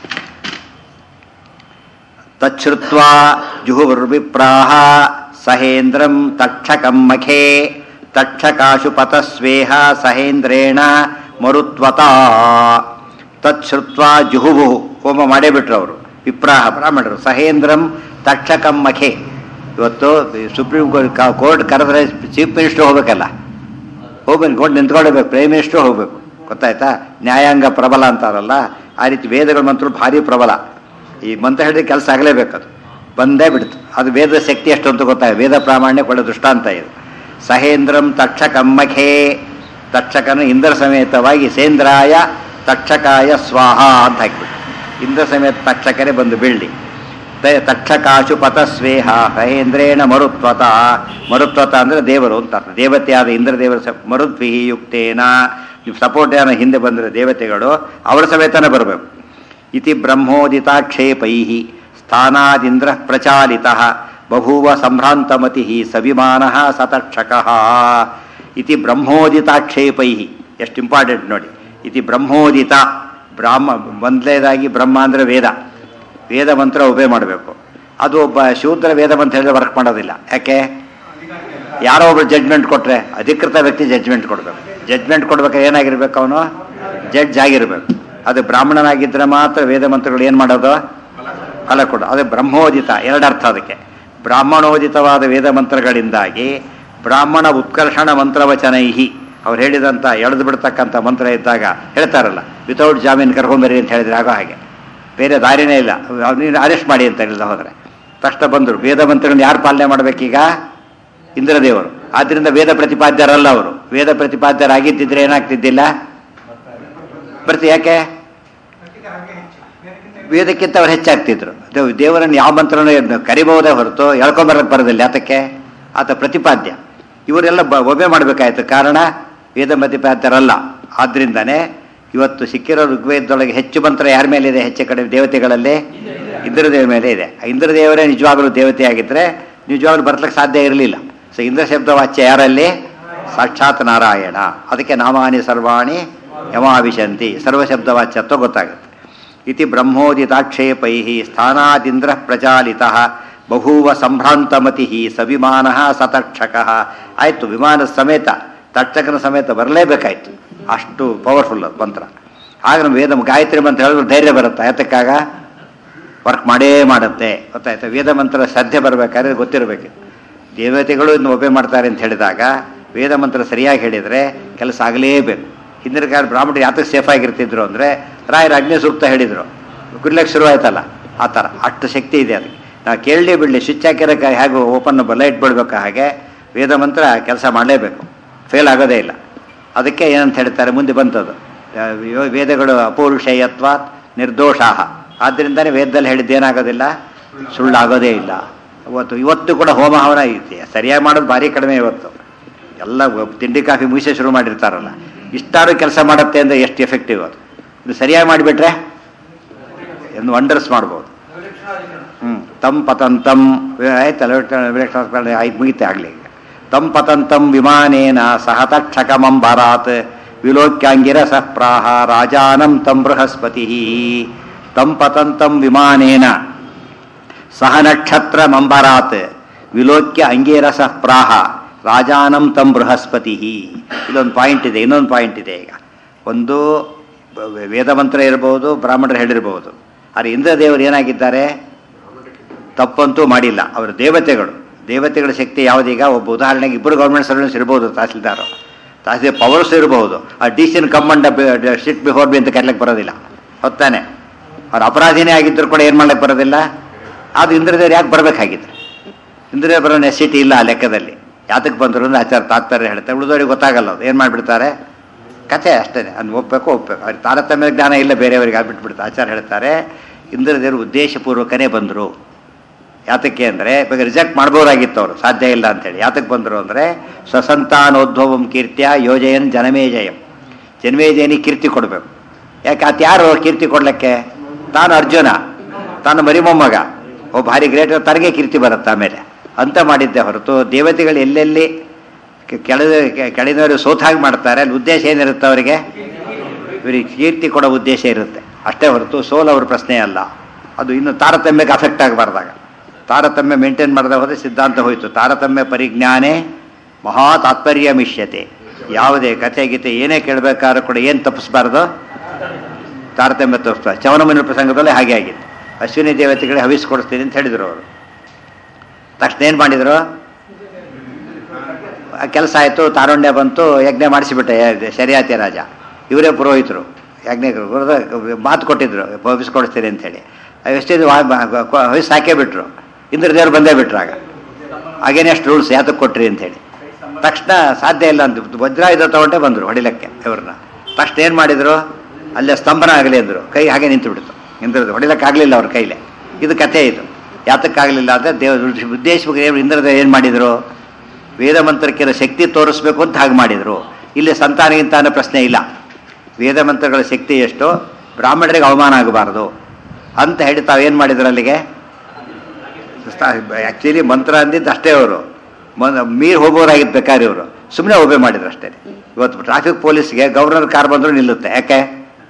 ತಚ್ಛ್ರುತ್ವಾ ಜುಹುರ್ವಿಪ್ರಾಹ ಸಹೇಂದ್ರಂ ತಕ್ಷಕಂ ಮಖೇ ತಕ್ಷಕಾಶು ಪತಸ್ವೇಹ ಸಹೇಂದ್ರೇಣ ಮರುತ್ವತ ತಚ್ಛ್ರುತ್ವಾ ಜುಹುವು ಹೋಮ ಮಾಡೇ ಬಿಟ್ರು ಅವರು ವಿಪ್ರಾಹ ಬ್ರಾಹ್ಮಣರು ಸಹೇಂದ್ರಂ ತಕ್ಷಕಂ ಮಖೆ ಇವತ್ತು ಸುಪ್ರೀಂ ಕೋರ್ಟ್ ಕೋರ್ಟ್ ಕರೆದ್ರೆ ಚೀಫ್ ಮಿನಿಸ್ಟರ್ ಹೋಗ್ಬೇಕಲ್ಲ ಹೋಗ್ಬೇಕು ಕೋರ್ಟ್ ನಿಂತ್ಕೊಳ್ಬೇಕು ಪ್ರೈಮ್ ಮಿನಿಸ್ಟರ್ ಹೋಗ್ಬೇಕು ಗೊತ್ತಾಯ್ತಾ ನ್ಯಾಯಾಂಗ ಪ್ರಬಲ ಅಂತಾರಲ್ಲ ಆ ರೀತಿ ವೇದಗಳ ಮಂತ್ರ ಭಾರಿ ಪ್ರಬಲ ಈ ಮಂತ್ರ ಹೇಳಿದ್ರೆ ಕೆಲಸ ಆಗಲೇಬೇಕು ಅದು ಬಂದೇ ಬಿಡ್ತು ಅದು ವೇದ ಶಕ್ತಿ ಎಷ್ಟು ಅಂತ ಗೊತ್ತಾಗ ವೇದ ಪ್ರಾಮಾಣ್ಯ ಕೊಡೋ ದೃಷ್ಟಾಂತ ಇದು ಸಹೇಂದ್ರಂ ತಕ್ಷಕಮ್ಮಖೇ ತಕ್ಷಕನು ಇಂದ್ರ ಸಮೇತವಾಗಿ ಸೇಂದ್ರಾಯ ತಕ್ಷಕಾಯ ಸ್ವಾಹ ಅಂತ ಹಾಕಿಬಿಟ್ಟು ಇಂದ್ರ ಸಮೇತ ತಕ್ಷಕರೇ ಬಂದು ಬೀಳ್ಲಿ ತ- ತಕ್ಷಕಾಶು ಪತಸ್ವೇಹ ಸಹೇಂದ್ರೇಣ ಮರುತ್ವತ ಮರುತ್ವತ ಅಂದರೆ ದೇವರು ಅಂತ ಅರ್ಥ. ದೇವತೆಯಾದ ಇಂದ್ರದೇವರ ಸ ಮರುದ್ವಿ ಯುಕ್ತೇನ ನೀವು ಸಪೋರ್ಟ್ ಏನೋ ಹಿಂದೆ ಬಂದರೆ ದೇವತೆಗಳು ಅವರ ಸಮೇತನೇ ಬರಬೇಕು ಇತಿ ಬ್ರಹ್ಮೋದಿತಾಕ್ಷೇಪೈ ಸ್ಥಾನಾದಿಂದ್ರ ಪ್ರಚಾಲಿತ ಬಭೂವ ಸಂಭ್ರಾಂತಮತಿ ಸವಿಮಾನ ಸತಕ್ಷಕ ಇತಿ ಬ್ರಹ್ಮೋದಿತಾಕ್ಷೇಪೈ ಎಷ್ಟು ಇಂಪಾರ್ಟೆಂಟ್ ನೋಡಿ ಇತಿ ಬ್ರಹ್ಮೋದಿತ ಬ್ರಾಹ್ಮ ಮೊದಲನೇದಾಗಿ ಬ್ರಹ್ಮ ಅಂದರೆ ವೇದ ವೇದ ಮಂತ್ರ ಉಪಯೋಗ ಮಾಡಬೇಕು ಅದು ಒಬ್ಬ ಶೂದ್ರ ವೇದ ಮಂತ್ರ ಹೇಳಿದ್ರೆ ವರ್ಕ್ ಮಾಡೋದಿಲ್ಲ ಯಾಕೆ ಯಾರೋ ಒಬ್ರು ಜಡ್ಜ್ಮೆಂಟ್ ಕೊಟ್ರೆ ಅಧಿಕೃತ ವ್ಯಕ್ತಿ ಜಡ್ಜ್ಮೆಂಟ್ ಕೊಡಬೇಕು ಜಡ್ಜ್ಮೆಂಟ್ ಕೊಡ್ಬೇಕಾದ್ರೆ ಏನಾಗಿರ್ಬೇಕು ಅವನು ಜಡ್ಜ್ ಆಗಿರ್ಬೇಕು ಅದು ಬ್ರಾಹ್ಮಣನಾಗಿದ್ದರೆ ಮಾತ್ರ ವೇದ ಮಂತ್ರಗಳು ಏನು ಮಾಡೋದು ಫಲ ಕೊಡು ಅದು ಬ್ರಹ್ಮೋದಿತ ಎರಡರ್ಥ ಅದಕ್ಕೆ ಬ್ರಾಹ್ಮಣೋದಿತವಾದ ವೇದ ಮಂತ್ರಗಳಿಂದಾಗಿ ಬ್ರಾಹ್ಮಣ ಉತ್ಕರ್ಷಣ ಮಂತ್ರವಚನೈಹಿ ಅವ್ರು ಹೇಳಿದಂಥ ಎಳೆದು ಬಿಡ್ತಕ್ಕಂಥ ಮಂತ್ರ ಇದ್ದಾಗ ಹೇಳ್ತಾರಲ್ಲ ವಿತೌಟ್ ಜಾಮೀನು ಕರ್ಕೊಂಬರಿ ಅಂತ ಹೇಳಿದ್ರೆ ಆಗೋ ಹಾಗೆ ಬೇರೆ ದಾರಿನೇ ಇಲ್ಲ ನೀನು ಅರೆಸ್ಟ್ ಮಾಡಿ ಅಂತ ಹೇಳಿದ ಹೋದರೆ ತಕ್ಷಣ ಬಂದರು ವೇದ ಮಂತ್ರಗಳನ್ನ ಯಾರು ಪಾಲನೆ ಮಾಡಬೇಕೀಗ ಇಂದ್ರದೇವರು ಆದ್ದರಿಂದ ವೇದ ಪ್ರತಿಪಾದ್ಯರಲ್ಲ ಅವರು ವೇದ ಪ್ರತಿಪಾದ್ಯರಾಗಿದ್ದಿದ್ರೆ ಏನಾಗ್ತಿದ್ದಿಲ್ಲ ಬರ್ತಿ ಯಾಕೆ ವೇದಕ್ಕಿಂತ ಅವ್ರು ಹೆಚ್ಚಾಗ್ತಿದ್ರು ದೇವ್- ದೇವರನ್ನು ಯಾವ ಮಂತ್ರನೂ ಇದ್ನ- ಕರಿಬಹುದೇ ಹೊರತು ಎಳ್ಕೊಂಬರಕ್ಕೆ ಬರೋದಿಲ್ಲ ಯಾತಕ್ಕೆ ಆತ ಪ್ರತಿಪಾದ್ಯ ಇವರೆಲ್ಲ ಬ ಒಬ್ಬೆ ಮಾಡಬೇಕಾಯ್ತು ಕಾರಣ ವೇದ ಪ್ರತಿಪಾದ್ಯರಲ್ಲ ಆದ್ರಿಂದನೇ ಇವತ್ತು ಸಿಕ್ಕಿರೋ ಋಗ್ವೇದದೊಳಗೆ ಹೆಚ್ಚು ಮಂತ್ರ ಯಾರ ಮೇಲೆ ಇದೆ ಹೆಚ್ಚು ಕಡೆ ದೇವತೆಗಳಲ್ಲಿ ಇಂದ್ರದೇವ ಮೇಲೆ ಇದೆ ಆ ಇಂದ್ರದೇವರೇ ನಿಜವಾಗಲೂ ದೇವತೆಯಾಗಿದ್ದರೆ ನಿಜವಾಗ್ಲೂ ಬರ್ತಲಿಕ್ಕೆ ಸಾಧ್ಯ ಇರಲಿಲ್ಲ ಸೊ ಇಂದ್ರ ಶಬ್ದ ವಾಚ್ಯ ಯಾರಲ್ಲಿ ಸಾಕ್ಷಾತ್ ನಾರಾಯಣ ಅದಕ್ಕೆ ನಾಮಾನಿ ಸರ್ವಾಣಿ ಯಮಾವಿಶಂತಿ ಸರ್ವಶಬ್ದ ವಾಚ್ಯತ್ವ ಗೊತ್ತಾಗುತ್ತೆ ಇತಿ ಬ್ರಹ್ಮೋದಿತಾಕ್ಷೇಪೈ ಸ್ಥಾನಾದಿಂದ್ರ ಪ್ರಚಾಲಿತ ಬಭೂವ ಸಂಭ್ರಾಂತಮತಿ ಸವಿಮಾನ ಸತಕ್ಷಕ ಆಯಿತು ವಿಮಾನ ಸಮೇತ ತಕ್ಷಕನ ಸಮೇತ ಬರಲೇಬೇಕಾಯ್ತು ಅಷ್ಟು ಪವರ್ಫುಲ್ ಅದು ಮಂತ್ರ ಆಗ ನಮ್ಮ ವೇದ ಗಾಯತ್ರಿ ಮಂತ್ರ ಹೇಳಿದ್ರೆ ಧೈರ್ಯ ಬರುತ್ತೆ ಯಾತಕ್ಕಾಗ ವರ್ಕ್ ಮಾಡೇ ಮಾಡುತ್ತೆ ಗೊತ್ತಾಯ್ತಾ ವೇದ ಮಂತ್ರ ಶ್ರದ್ಧೆ ಬರಬೇಕಾದ್ರೆ ಗೊತ್ತಿರಬೇಕು ದೇವತೆಗಳು ಇನ್ನು ಒಬ್ಬೆ ಮಾಡ್ತಾರೆ ಅಂತ ಹೇಳಿದಾಗ ವೇದ ಮಂತ್ರ ಸರಿಯಾಗಿ ಹೇಳಿದರೆ ಕೆಲಸ ಆಗಲೇಬೇಕು ಹಿಂದಿನ ಕಾಲ ಬ್ರಾಹ್ಮಣರು ಯಾತಕ್ಕೆ ಸೇಫ್ ಆಗಿರ್ತಿದ್ರು ಅಂದರೆ ರಾಯರ ಅಗ್ನಿ ಸೂಕ್ತ ಹೇಳಿದರು ಕುರ್ಲಕ್ಕೆ ಶುರು ಆಯ್ತಲ್ಲ ಆ ಥರ ಅಷ್ಟು ಶಕ್ತಿ ಇದೆ ಅದಕ್ಕೆ ನಾವು ಕೇಳಲಿ ಬಿಡಲಿ ಸ್ವಿಚ್ ಹಾಕಿರೋಕೆ ಹೇಗೆ ಓಪನ್ ಲೈಟ್ ಬಿಡಬೇಕು ಹಾಗೆ ವೇದ ಮಂತ್ರ ಕೆಲಸ ಮಾಡಲೇಬೇಕು ಫೇಲ್ ಆಗೋದೇ ಇಲ್ಲ ಅದಕ್ಕೆ ಏನಂತ ಹೇಳ್ತಾರೆ ಮುಂದೆ ಬಂತದ್ದು ಆ, ಯೋ- ವೇದಗಳು ಅಪೌರುಷೇಯತ್ವ ನಿರ್ದೋಷಾಹ ಆದ್ದರಿಂದನೇ ವೇದದಲ್ಲಿ ಹೇಳಿದ್ದು ಏನಾಗೋದಿಲ್ಲ ಸುಳ್ಳಾಗೋದೇ ಇಲ್ಲ ಇವತ್ತು ಇವತ್ತು ಕೂಡ ಹೋಮ ಹವನ ಐತಿ ಸರಿಯಾಗಿ ಮಾಡೋದು ಭಾರಿ ಕಡಿಮೆ ಇವತ್ತು ಎಲ್ಲ ತಿಂಡಿ ಕಾಫಿ ಮುಗಿಸೇ ಶುರು ಮಾಡಿರ್ತಾರಲ್ಲ ಇಷ್ಟಾರು ಕೆಲಸ ಮಾಡುತ್ತೆ ಅಂದರೆ ಎಷ್ಟು ಎಫೆಕ್ಟಿವ್ ಅದು ಇದು ಸರಿಯಾಗಿ ಮಾಡಿಬಿಟ್ರೆ ಎಂದು ವಂಡರ್ಸ್ ಮಾಡ್ಬೋದು ಹ್ಞೂ ತಂ ಪತಂತಂ ಆಯ್ತಲ್ಲ ಆಯ್ತು ಮುಗಿತೆ ಆಗಲಿ ಈಗ ತಂ ಪತಂತಂ ವಿಮಾನೇನ ಸಹ ತಕ್ಷಕಮಂಬರಾತ್ ವಿಲೋಕ್ಯಾಂಗಿರ ಸಹ ಪ್ರಾಹ ರಾಜಾನಂ ತಂ ಬೃಹಸ್ಪತಿ ತಂ ಪತಂತಂ ವಿಮಾನೇನ ಸಹ ನಕ್ಷತ್ರ ಮಂಬರಾತ್ ವಿಲೋಕ್ಯ ಅಂಗೀರಸ ಪ್ರಾಹ ರಾಜಾನಂ ತಂ ಬೃಹಸ್ಪತಿ ಇಲ್ಲೊಂದು ಪಾಯಿಂಟ್ ಇದೆ ಇನ್ನೊಂದು ಪಾಯಿಂಟ್ ಇದೆ ಈಗ ಒಂದು ಬ- ವೇದ ಮಂತ್ರ ಇರಬಹುದು ಬ್ರಾಹ್ಮಣರು ಹೇಳಿರಬಹುದು ಆದರೆ ಇಂದ್ರದೇವರು ಏನಾಗಿದ್ದಾರೆ ತಪ್ಪಂತೂ ಮಾಡಿಲ್ಲ ಅವರು ದೇವತೆಗಳು ದೇವತೆಗಳ ಶಕ್ತಿ ಯಾವುದೀಗ ಒಬ್ಬ ಉದಾಹರಣೆಗೆ ಇಬ್ಬರು ಗೌರ್ಮೆಂಟ್ ಸರ್ವೆಂಟ್ಸ್ ಇರ್ಬೋದು ತಹಸೀಲ್ದಾರು ತಹಸೀಲ್ ಪವರ್ಸ್ ಇರಬಹುದು ಆ ಡಿಸಿನ್ ಕಮ್ಮಂಡ ಸಿಟ್ ಬಿಫೋರ್ ಬಿ ಅಂತ ಕರ್ಲಿಕ್ಕೆ ಬರೋದಿಲ್ಲ ಹೊತ್ತಾನೆ ಅವ್ರು ಅಪರಾಧಿನೇ ಆಗಿದ್ದರೂ ಕೂಡ ಏನು ಮಾಡ್ಲಿಕ್ಕೆ ಬರೋದಿಲ್ಲ ಅದು ಇಂದ್ರದೇವ್ರು ಯಾಕೆ ಬರಬೇಕಾಗಿತ್ತು ಇಂದ್ರದೇವ್ರು ಬರೋ ನೆಸಿಟಿ ಇಲ್ಲ ಆ ಲೆಕ್ಕದಲ್ಲಿ ಯಾತಕ್ಕೆ ಬಂದರು ಅಂದ್ರೆ ಆಚಾರ ತಾತ್ಪರ್ಯ ಹೇಳ್ತಾರೆ ಉಳಿದವ್ರಿಗೆ ಗೊತ್ತಾಗಲ್ಲ ಅದು ಏನು ಮಾಡಿಬಿಡ್ತಾರೆ ಕಥೆ ಅಷ್ಟೇ ಅದನ್ನ ಒಪ್ಪಬೇಕು ಒಪ್ಪಬೇಕು ಅವ್ರಿಗೆ ತಾರತಮ್ಯ ಜ್ಞಾನ ಇಲ್ಲ ಬೇರೆಯವರಿಗೆ ಆಗ್ಬಿಟ್ಬಿಡ್ತಾರೆ ಆಚಾರ ಹೇಳ್ತಾರೆ ಇಂದ್ರದೇವರು ಉದ್ದೇಶಪೂರ್ವಕನೇ ಬಂದರು ಯಾತಕ್ಕೆ ಅಂದರೆ ಇವಾಗ ರಿಜೆಕ್ಟ್ ಮಾಡ್ಬೋದಾಗಿತ್ತು ಅವರು ಸಾಧ್ಯ ಇಲ್ಲ ಅಂತೇಳಿ ಯಾತಕ್ಕೆ ಬಂದರು ಅಂದರೆ ಸ್ವಸಂತಾನೋದ್ಭವಂ ಕೀರ್ತಿಯ ಯೋಜಯನ್ ಜನಮೇಜಯಂ ಜನ್ಮೇಜಯನಿಗೆ ಕೀರ್ತಿ ಕೊಡಬೇಕು ಯಾಕೆ ಆತ ಯಾರು ಕೀರ್ತಿ ಕೊಡ್ಲಿಕ್ಕೆ ತಾನು ಅರ್ಜುನ ತಾನು ಮರಿಮೊಮ್ಮಗ ಒಬ್ಬ ಭಾರಿ ಗ್ರೇಟ್ ತನಗೆ ಕೀರ್ತಿ ಬರುತ್ತೆ ಆಮೇಲೆ ಅಂತ ಮಾಡಿದ್ದೆ ಹೊರತು ದೇವತೆಗಳು ಎಲ್ಲೆಲ್ಲಿ ಕೆ- ಕೆಳದ ಕೆ- ಕೆಳಗಿನವರು ಸೋತಾಗಿ ಮಾಡ್ತಾರೆ ಅಲ್ಲಿ ಉದ್ದೇಶ ಏನಿರುತ್ತೆ ಅವರಿಗೆ ಇವರಿಗೆ ಕೀರ್ತಿ ಕೊಡೋ ಉದ್ದೇಶ ಇರುತ್ತೆ ಅಷ್ಟೇ ಹೊರತು ಸೋಲು ಅವ್ರ ಪ್ರಶ್ನೆ ಅಲ್ಲ ಅದು ಇನ್ನು ತಾರತಮ್ಯಕ್ಕೆ ಅಫೆಕ್ಟ್ ಆಗಬಾರ್ದಾಗ ತಾರತಮ್ಯ ಮೇಂಟೈನ್ ಮಾಡದೆ ಹೋದರೆ ಸಿದ್ಧಾಂತ ಹೋಯಿತು ತಾರತಮ್ಯ ಪರಿಜ್ಞಾನೇ ಮಹಾ ತಾತ್ಪರ್ಯ ಮಿಷ್ಯತೆ ಯಾವುದೇ ಕಥೆ ಗೀತೆ ಏನೇ ಕೇಳಬೇಕಾದ್ರೂ ಕೂಡ ಏನು ತಪ್ಪಿಸ್ಬಾರ್ದು ತಾರತಮ್ಯ ತೋರಿಸ್ತಾರೆ ಚವನಮನಿ ಪ್ರಸಂಗದಲ್ಲೇ ಹಾಗೆ ಆಗಿತ್ತು ಅಶ್ವಿನಿ ದೇವತೆಗಳಿಗೆ ಹವಿಸ್ ಕೊಡಿಸ್ತೀನಿ ಅಂತ ಹೇಳಿದರು ಅವರು ತಕ್ಷಣ ಏನು ಮಾಡಿದರು ಕೆಲಸ ಆಯಿತು ತಾರುಣ್ಯ ಬಂತು ಯಜ್ಞ ಮಾಡಿಸಿಬಿಟ್ಟೆ ಶರಿಯಾತಿ ರಾಜ ಇವರೇ ಪುರೋಹಿತರು ಯಜ್ಞಕರು ಮಾತು ಕೊಟ್ಟಿದ್ರು ಹವಿಸ್ ಕೊಡಿಸ್ತೀನಿ ಅಂತೇಳಿ ಎಷ್ಟಿದು ಹವಿಸ್ ಹಾಕೇ ಬಿಟ್ರು ಇಂದ್ರದೇವ್ರು ಬಂದೇ ಬಿಟ್ರು ಆಗ ಅಗೇನೆಸ್ಟ್ ರೂಲ್ಸ್ ಯಾತಕ್ಕೆ ಕೊಟ್ರಿ ಅಂತೇಳಿ ತಕ್ಷಣ ಸಾಧ್ಯ ಇಲ್ಲ ಅಂತ ವಜ್ರಾಯುಧ ತಗೊಂಡೇ ಬಂದರು ಹೊಡಿಲಕ್ಕೆ ಇವ್ರನ್ನ ತಕ್ಷಣ ಏನು ಮಾಡಿದರು ಅಲ್ಲೇ ಸ್ತಂಭನ ಆಗಲಿ ಅಂದರು ಕೈ ಹಾಗೆ ನಿಂತು ಬಿಡ್ತು ಇಂದ್ರದ್ದು ಹೊಡಿಲಕ್ಕೆ ಆಗಲಿಲ್ಲ ಅವ್ರ ಕೈಲೇ ಇದು ಕಥೆ ಇದು ಯಾತಕ್ಕಾಗಲಿಲ್ಲ ಅಂದರೆ ದೇವ ಉದ್ದೇಶವಾಗಿ ಇಂದ್ರದೇವ್ ಏನು ಮಾಡಿದರು ವೇದ ಮಂತ್ರಕ್ಕಿರೋ ಶಕ್ತಿ ತೋರಿಸ್ಬೇಕು ಅಂತ ಹಾಗೆ ಮಾಡಿದರು ಇಲ್ಲಿ ಸಂತಾನಗಿಂತ ಅನ್ನೋ ಪ್ರಶ್ನೆ ಇಲ್ಲ ವೇದ ಮಂತ್ರಗಳ ಶಕ್ತಿ ಎಷ್ಟು ಬ್ರಾಹ್ಮಣರಿಗೆ ಅವಮಾನ ಆಗಬಾರ್ದು ಅಂತ ಹೇಳಿ ತಾವೇನು ಮಾಡಿದ್ರು ಅಲ್ಲಿಗೆ ಆ್ಯಕ್ಚುಲಿ ಮಂತ್ರ ಅಂದಿದ್ದು ಅಷ್ಟೇ ಅವರು ಮೀರ್ ಹೋಗೋರಾಗಿದ್ದು ಬೇಕಾದ್ರೆ ಇವರು ಸುಮ್ಮನೆ ಒಬ್ಬೆ ಮಾಡಿದ್ರು ಅಷ್ಟೇ ಇವತ್ತು ಟ್ರಾಫಿಕ್ ಪೊಲೀಸ್ಗೆ ಗವರ್ನರ್ ಕಾರ್ ಬಂದರೂ ನಿಲ್ಲುತ್ತೆ ಯಾಕೆ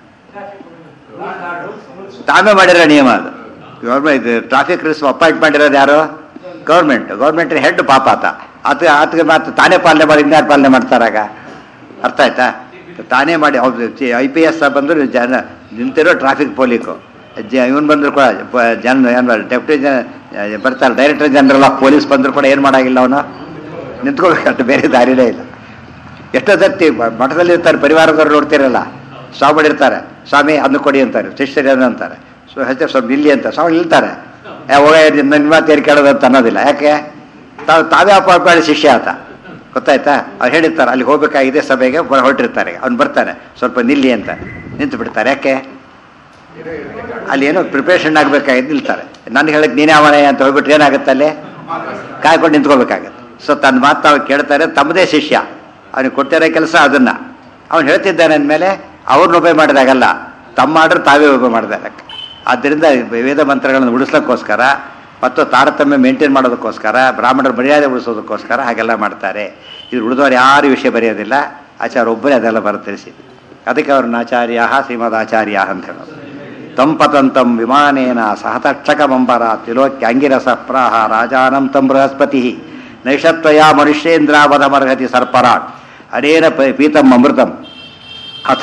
ತಾವೇ ಮಾಡಿರೋ ನಿಯಮ ಅದು ಗೌರ್ಮೆಂಟ್ ಇದು ಟ್ರಾಫಿಕ್ ರೂಲ್ಸ್ ಅಪಾಯಿಂಟ್ ಮಾಡಿರೋದು ಯಾರು ಗೌರ್ಮೆಂಟ್ ಗೌರ್ಮೆಂಟ್ ಹೆಡ್ ಪಾಪ ಆತ ಆತ ಆತಗೆ ಮಾತ್ರ ತಾನೇ ಪಾಲನೆ ಮಾಡಿ ಇನ್ಯಾರು ಪಾಲನೆ ಮಾಡ್ತಾರಾಗ ಅರ್ಥ ಆಯ್ತಾ ತಾನೇ ಮಾಡಿ ಹೌದು ಐ ಪಿ ಎಸ್ ಬಂದರು ಜನ ನಿಂತಿರೋ ಟ್ರಾಫಿಕ್ ಪೊಲೀಸು ಜ ಇವನು ಬಂದರೂ ಕೂಡ ಪ- ಜನ ಏನು ಡೆಪ್ಟಿ ಜನ ಬರ್ತಾರೆ ಡೈರೆಕ್ಟರ್ ಜನರಲ್ ಆಫ್ ಪೊಲೀಸ್ ಬಂದರೂ ಕೂಡ ಏನು ಮಾಡೋಂಗಿಲ್ಲ ಅವನು ನಿಂತ್ಕೋಬೇಕಂತ ಬೇರೆ ದಾರಿನೇ ಇಲ್ಲ ಎಷ್ಟೋ ಸರ್ತಿ ಮ- ಮಠದಲ್ಲಿ ಇರ್ತಾರೆ ಪರಿವಾರದವ್ರು ನೋಡ್ತಿರಲ್ಲ ಸ್ವಾಮಿ ಇರ್ತಾರೆ ಸ್ವಾಮಿ ಅದನ್ನು ಕೊಡಿ ಅಂತಾರೆ ಶಿಷ್ಯರು ಏನು ಅಂತಾರೆ ಸೊ ಹೆಚ್ಚು ಸ್ವಲ್ಪ ನಿಲ್ಲಿ ಅಂತ ಸ್ವಾಮಿ ನಿಲ್ತಾರೆ ಏ ಹೋಗ ನನ್ನ ಮಾತು ಏರಿ ಕೇಳೋದು ಅಂತ ಅನ್ನೋದಿಲ್ಲ ಯಾಕೆ ತಾವು ತಾವೇ ಅಪಾಯಿಂಟ್ ಮಾಡಿ ಶಿಷ್ಯ ಆತ ಗೊತ್ತಾಯ್ತಾ ಅವ್ರು ಹೇಳಿರ್ತಾರೆ ಅಲ್ಲಿ ಹೋಗ್ಬೇಕಾಗಿದೆ ಸಭೆಗೆ ಬ- ಹೊರಟಿರ್ತಾರೆ ಅವ್ನು ಬರ್ತಾನೆ ಸ್ವಲ್ಪ ನಿಲ್ಲಿ ಅಂತ ನಿಂತು ಬಿಡ್ತಾರೆ ಯಾಕೆ ಅಲ್ಲಿ ಏನೋ ಪ್ರಿಪ್ರೇಷನ್ ಆಗಬೇಕಾಗಿದ್ದು ನಿಲ್ತಾರೆ ನನಗೆ ಹೇಳಕ್ಕೆ ನೀನೇ ಅವನೇ ಅಂತ ಹೋಗ್ಬಿಟ್ರೆ ಏನಾಗುತ್ತೆ ಅಲ್ಲಿ ಕಾಯ್ಕೊಂಡು ನಿಂತ್ಕೋಬೇಕಾಗತ್ತೆ ಸೊ ತನ್ನ ಮಾತು ತಾವು ಕೇಳ್ತಾರೆ ತಮ್ಮದೇ ಶಿಷ್ಯ ಅವನಿಗೆ ಕೊಟ್ಟಿರೋ ಕೆಲಸ ಅದನ್ನ ಅವನು ಹೇಳ್ತಿದ್ದಾನೆ ಅಂದಮೇಲೆ ಅವ್ರನ್ನ ಉಪಯೋಗ ಮಾಡಿದಾಗಲ್ಲ ತಮ್ಮ ಆರ್ಡರ್ ತಾವೇ ಉಪಯೋಗ ಮಾಡಿದ್ದಾರೆ ಆದ್ದರಿಂದ ವೇದ ಮಂತ್ರಗಳನ್ನು ಉಳಿಸ್ಲಿಕ್ಕೋಸ್ಕರ ಮತ್ತು ತಾರತಮ್ಯ ಮೇಂಟೈನ್ ಮಾಡೋದಕ್ಕೋಸ್ಕರ ಬ್ರಾಹ್ಮಣರ ಮರ್ಯಾದೆ ಉಳಿಸೋದಕ್ಕೋಸ್ಕರ ಹಾಗೆಲ್ಲ ಮಾಡ್ತಾರೆ ಇದು ಉಳಿದವರು ಯಾರು ವಿಷಯ ಬರೆಯೋದಿಲ್ಲ ಆಚಾರ್ಯ ಒಬ್ಬರೇ ಅದೆಲ್ಲ ಬರೆತಿರಿಸಿ ಅದಕ್ಕೆ ಅವ್ರನ್ನ ಆಚಾರ್ಯ ಶ್ರೀಮದ್ ಆಚಾರ್ಯ ಅಂತ ಹೇಳೋದು ತಂಪತಂತಂ ವಿಮಾನೇನ ಸಹತಕ್ಷಕಮಂಬರ ತಿಲೋಕ್ಯ ಅಂಗಿರಸ ಪ್ರಾಹ ರಾಜಾನಂ ತಂ ಬೃಹಸ್ಪತಿ ನೈಷತ್ವಯ ಮನುಷ್ಯೇಂದ್ರಾವಧಮರ್ಹತಿ ಸರ್ಪರಾಟ್ ಅನೇನ ಪ- ಪೀತಂ ಅಮೃತಂ ಅಥ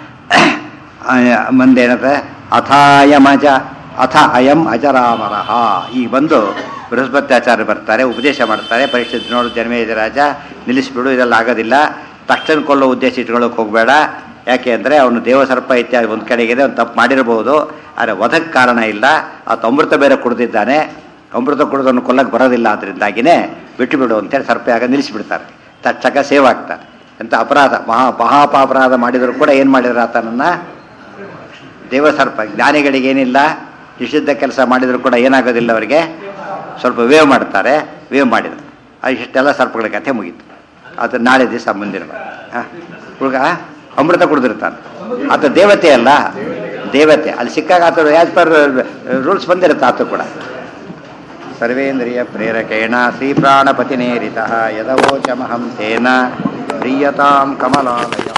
ಮುಂದೇನದ ಅಥಾಯಮಜ ಅಥ ಅಯಂ ಅಜರಾಮರಹ ಈಗ ಬಂದು ಬೃಹಸ್ಪತ್ಯಾಚಾರ್ಯ ಬರ್ತಾರೆ ಉಪದೇಶ ಮಾಡ್ತಾರೆ ಪರೀಕ್ಷೆ ನೋಡು ಜನ್ಮೇಜ ರಾಜ ನಿಲ್ಲಿಸ್ಬಿಡು ಇದೆಲ್ಲ ಆಗೋದಿಲ್ಲ ತಕ್ಷಣ ಕೊಲ್ಲೋ ಉದ್ದೇಶ ಇಟ್ಕೊಳ್ಳೋಕೆ ಹೋಗಬೇಡ ಯಾಕೆ ಅಂದರೆ ಅವನು ದೇವಸರ್ಪ ಇತ್ಯಾದಿ ಒಂದು ಕಡೆಗಿದೆ ಅವ್ನು ತಪ್ಪು ಮಾಡಿರ್ಬೋದು ಆದರೆ ವಧಕ್ಕೆ ಕಾರಣ ಇಲ್ಲ ಆತ ಅಮೃತ ಬೇರೆ ಕುಡಿದಿದ್ದಾನೆ ಅಮೃತ ಕುಡಿದವನು ಕೊಲ್ಲಕ್ಕೆ ಬರೋದಿಲ್ಲ ಅದರಿಂದಾಗಿನೇ ಬಿಟ್ಟು ಬಿಡು ಅಂತೇಳಿ ಸರ್ಪ ಆಗ ನಿಲ್ಲಿಸಿಬಿಡ್ತಾರೆ ತಕ್ಷಕ ಸೇವ್ ಆಗ್ತಾನೆ ಅಂತ ಅಪರಾಧ ಮಹಾ ಮಹಾಪಾಪರಾಧ ಮಾಡಿದರೂ ಕೂಡ ಏನು ಮಾಡಿದ್ರು ಆತನನ್ನು ದೇವಸರ್ಪ ಜ್ಞಾನಿಗಳಿಗೆ ಏನಿಲ್ಲ ನಿಷಿದ್ಧ ಕೆಲಸ ಮಾಡಿದರೂ ಕೂಡ ಏನಾಗೋದಿಲ್ಲ ಅವರಿಗೆ ಸ್ವಲ್ಪ ವೇವ್ ಮಾಡ್ತಾರೆ ವೇವ್ ಮಾಡಿದ್ರು ಅದು ಇಷ್ಟೆಲ್ಲ ಸರ್ಪಗಳ ಕಥೆ ಮುಗೀತು ಅದು ನಾಳೆ ದಿವಸ ಮುಂದಿನ ಹಾಂ ಹುಡುಗ ಅಮೃತ ಕುಡಿದಿರ್ತಾನೆ ಆತ ದೇವತೆ ಅಲ್ಲ ದೇವತೆ ಅಲ್ಲಿ ಸಿಕ್ಕಾಗ ಆತ ಆ್ಯಸ್ ಪರ್ ರೂಲ್ಸ್ ಬಂದಿರುತ್ತೆ ಆತ ಕೂಡ ಸರ್ವೇಂದ್ರಿಯ ಪ್ರೇರಕೇಣ ಶ್ರೀಪ್ರಾಣಪತಿನೇರಿತ ಯದವೋಚಮಹಂ ತೇನ ಪ್ರೀಯತಾಂ ಕಮಲಾಲಯ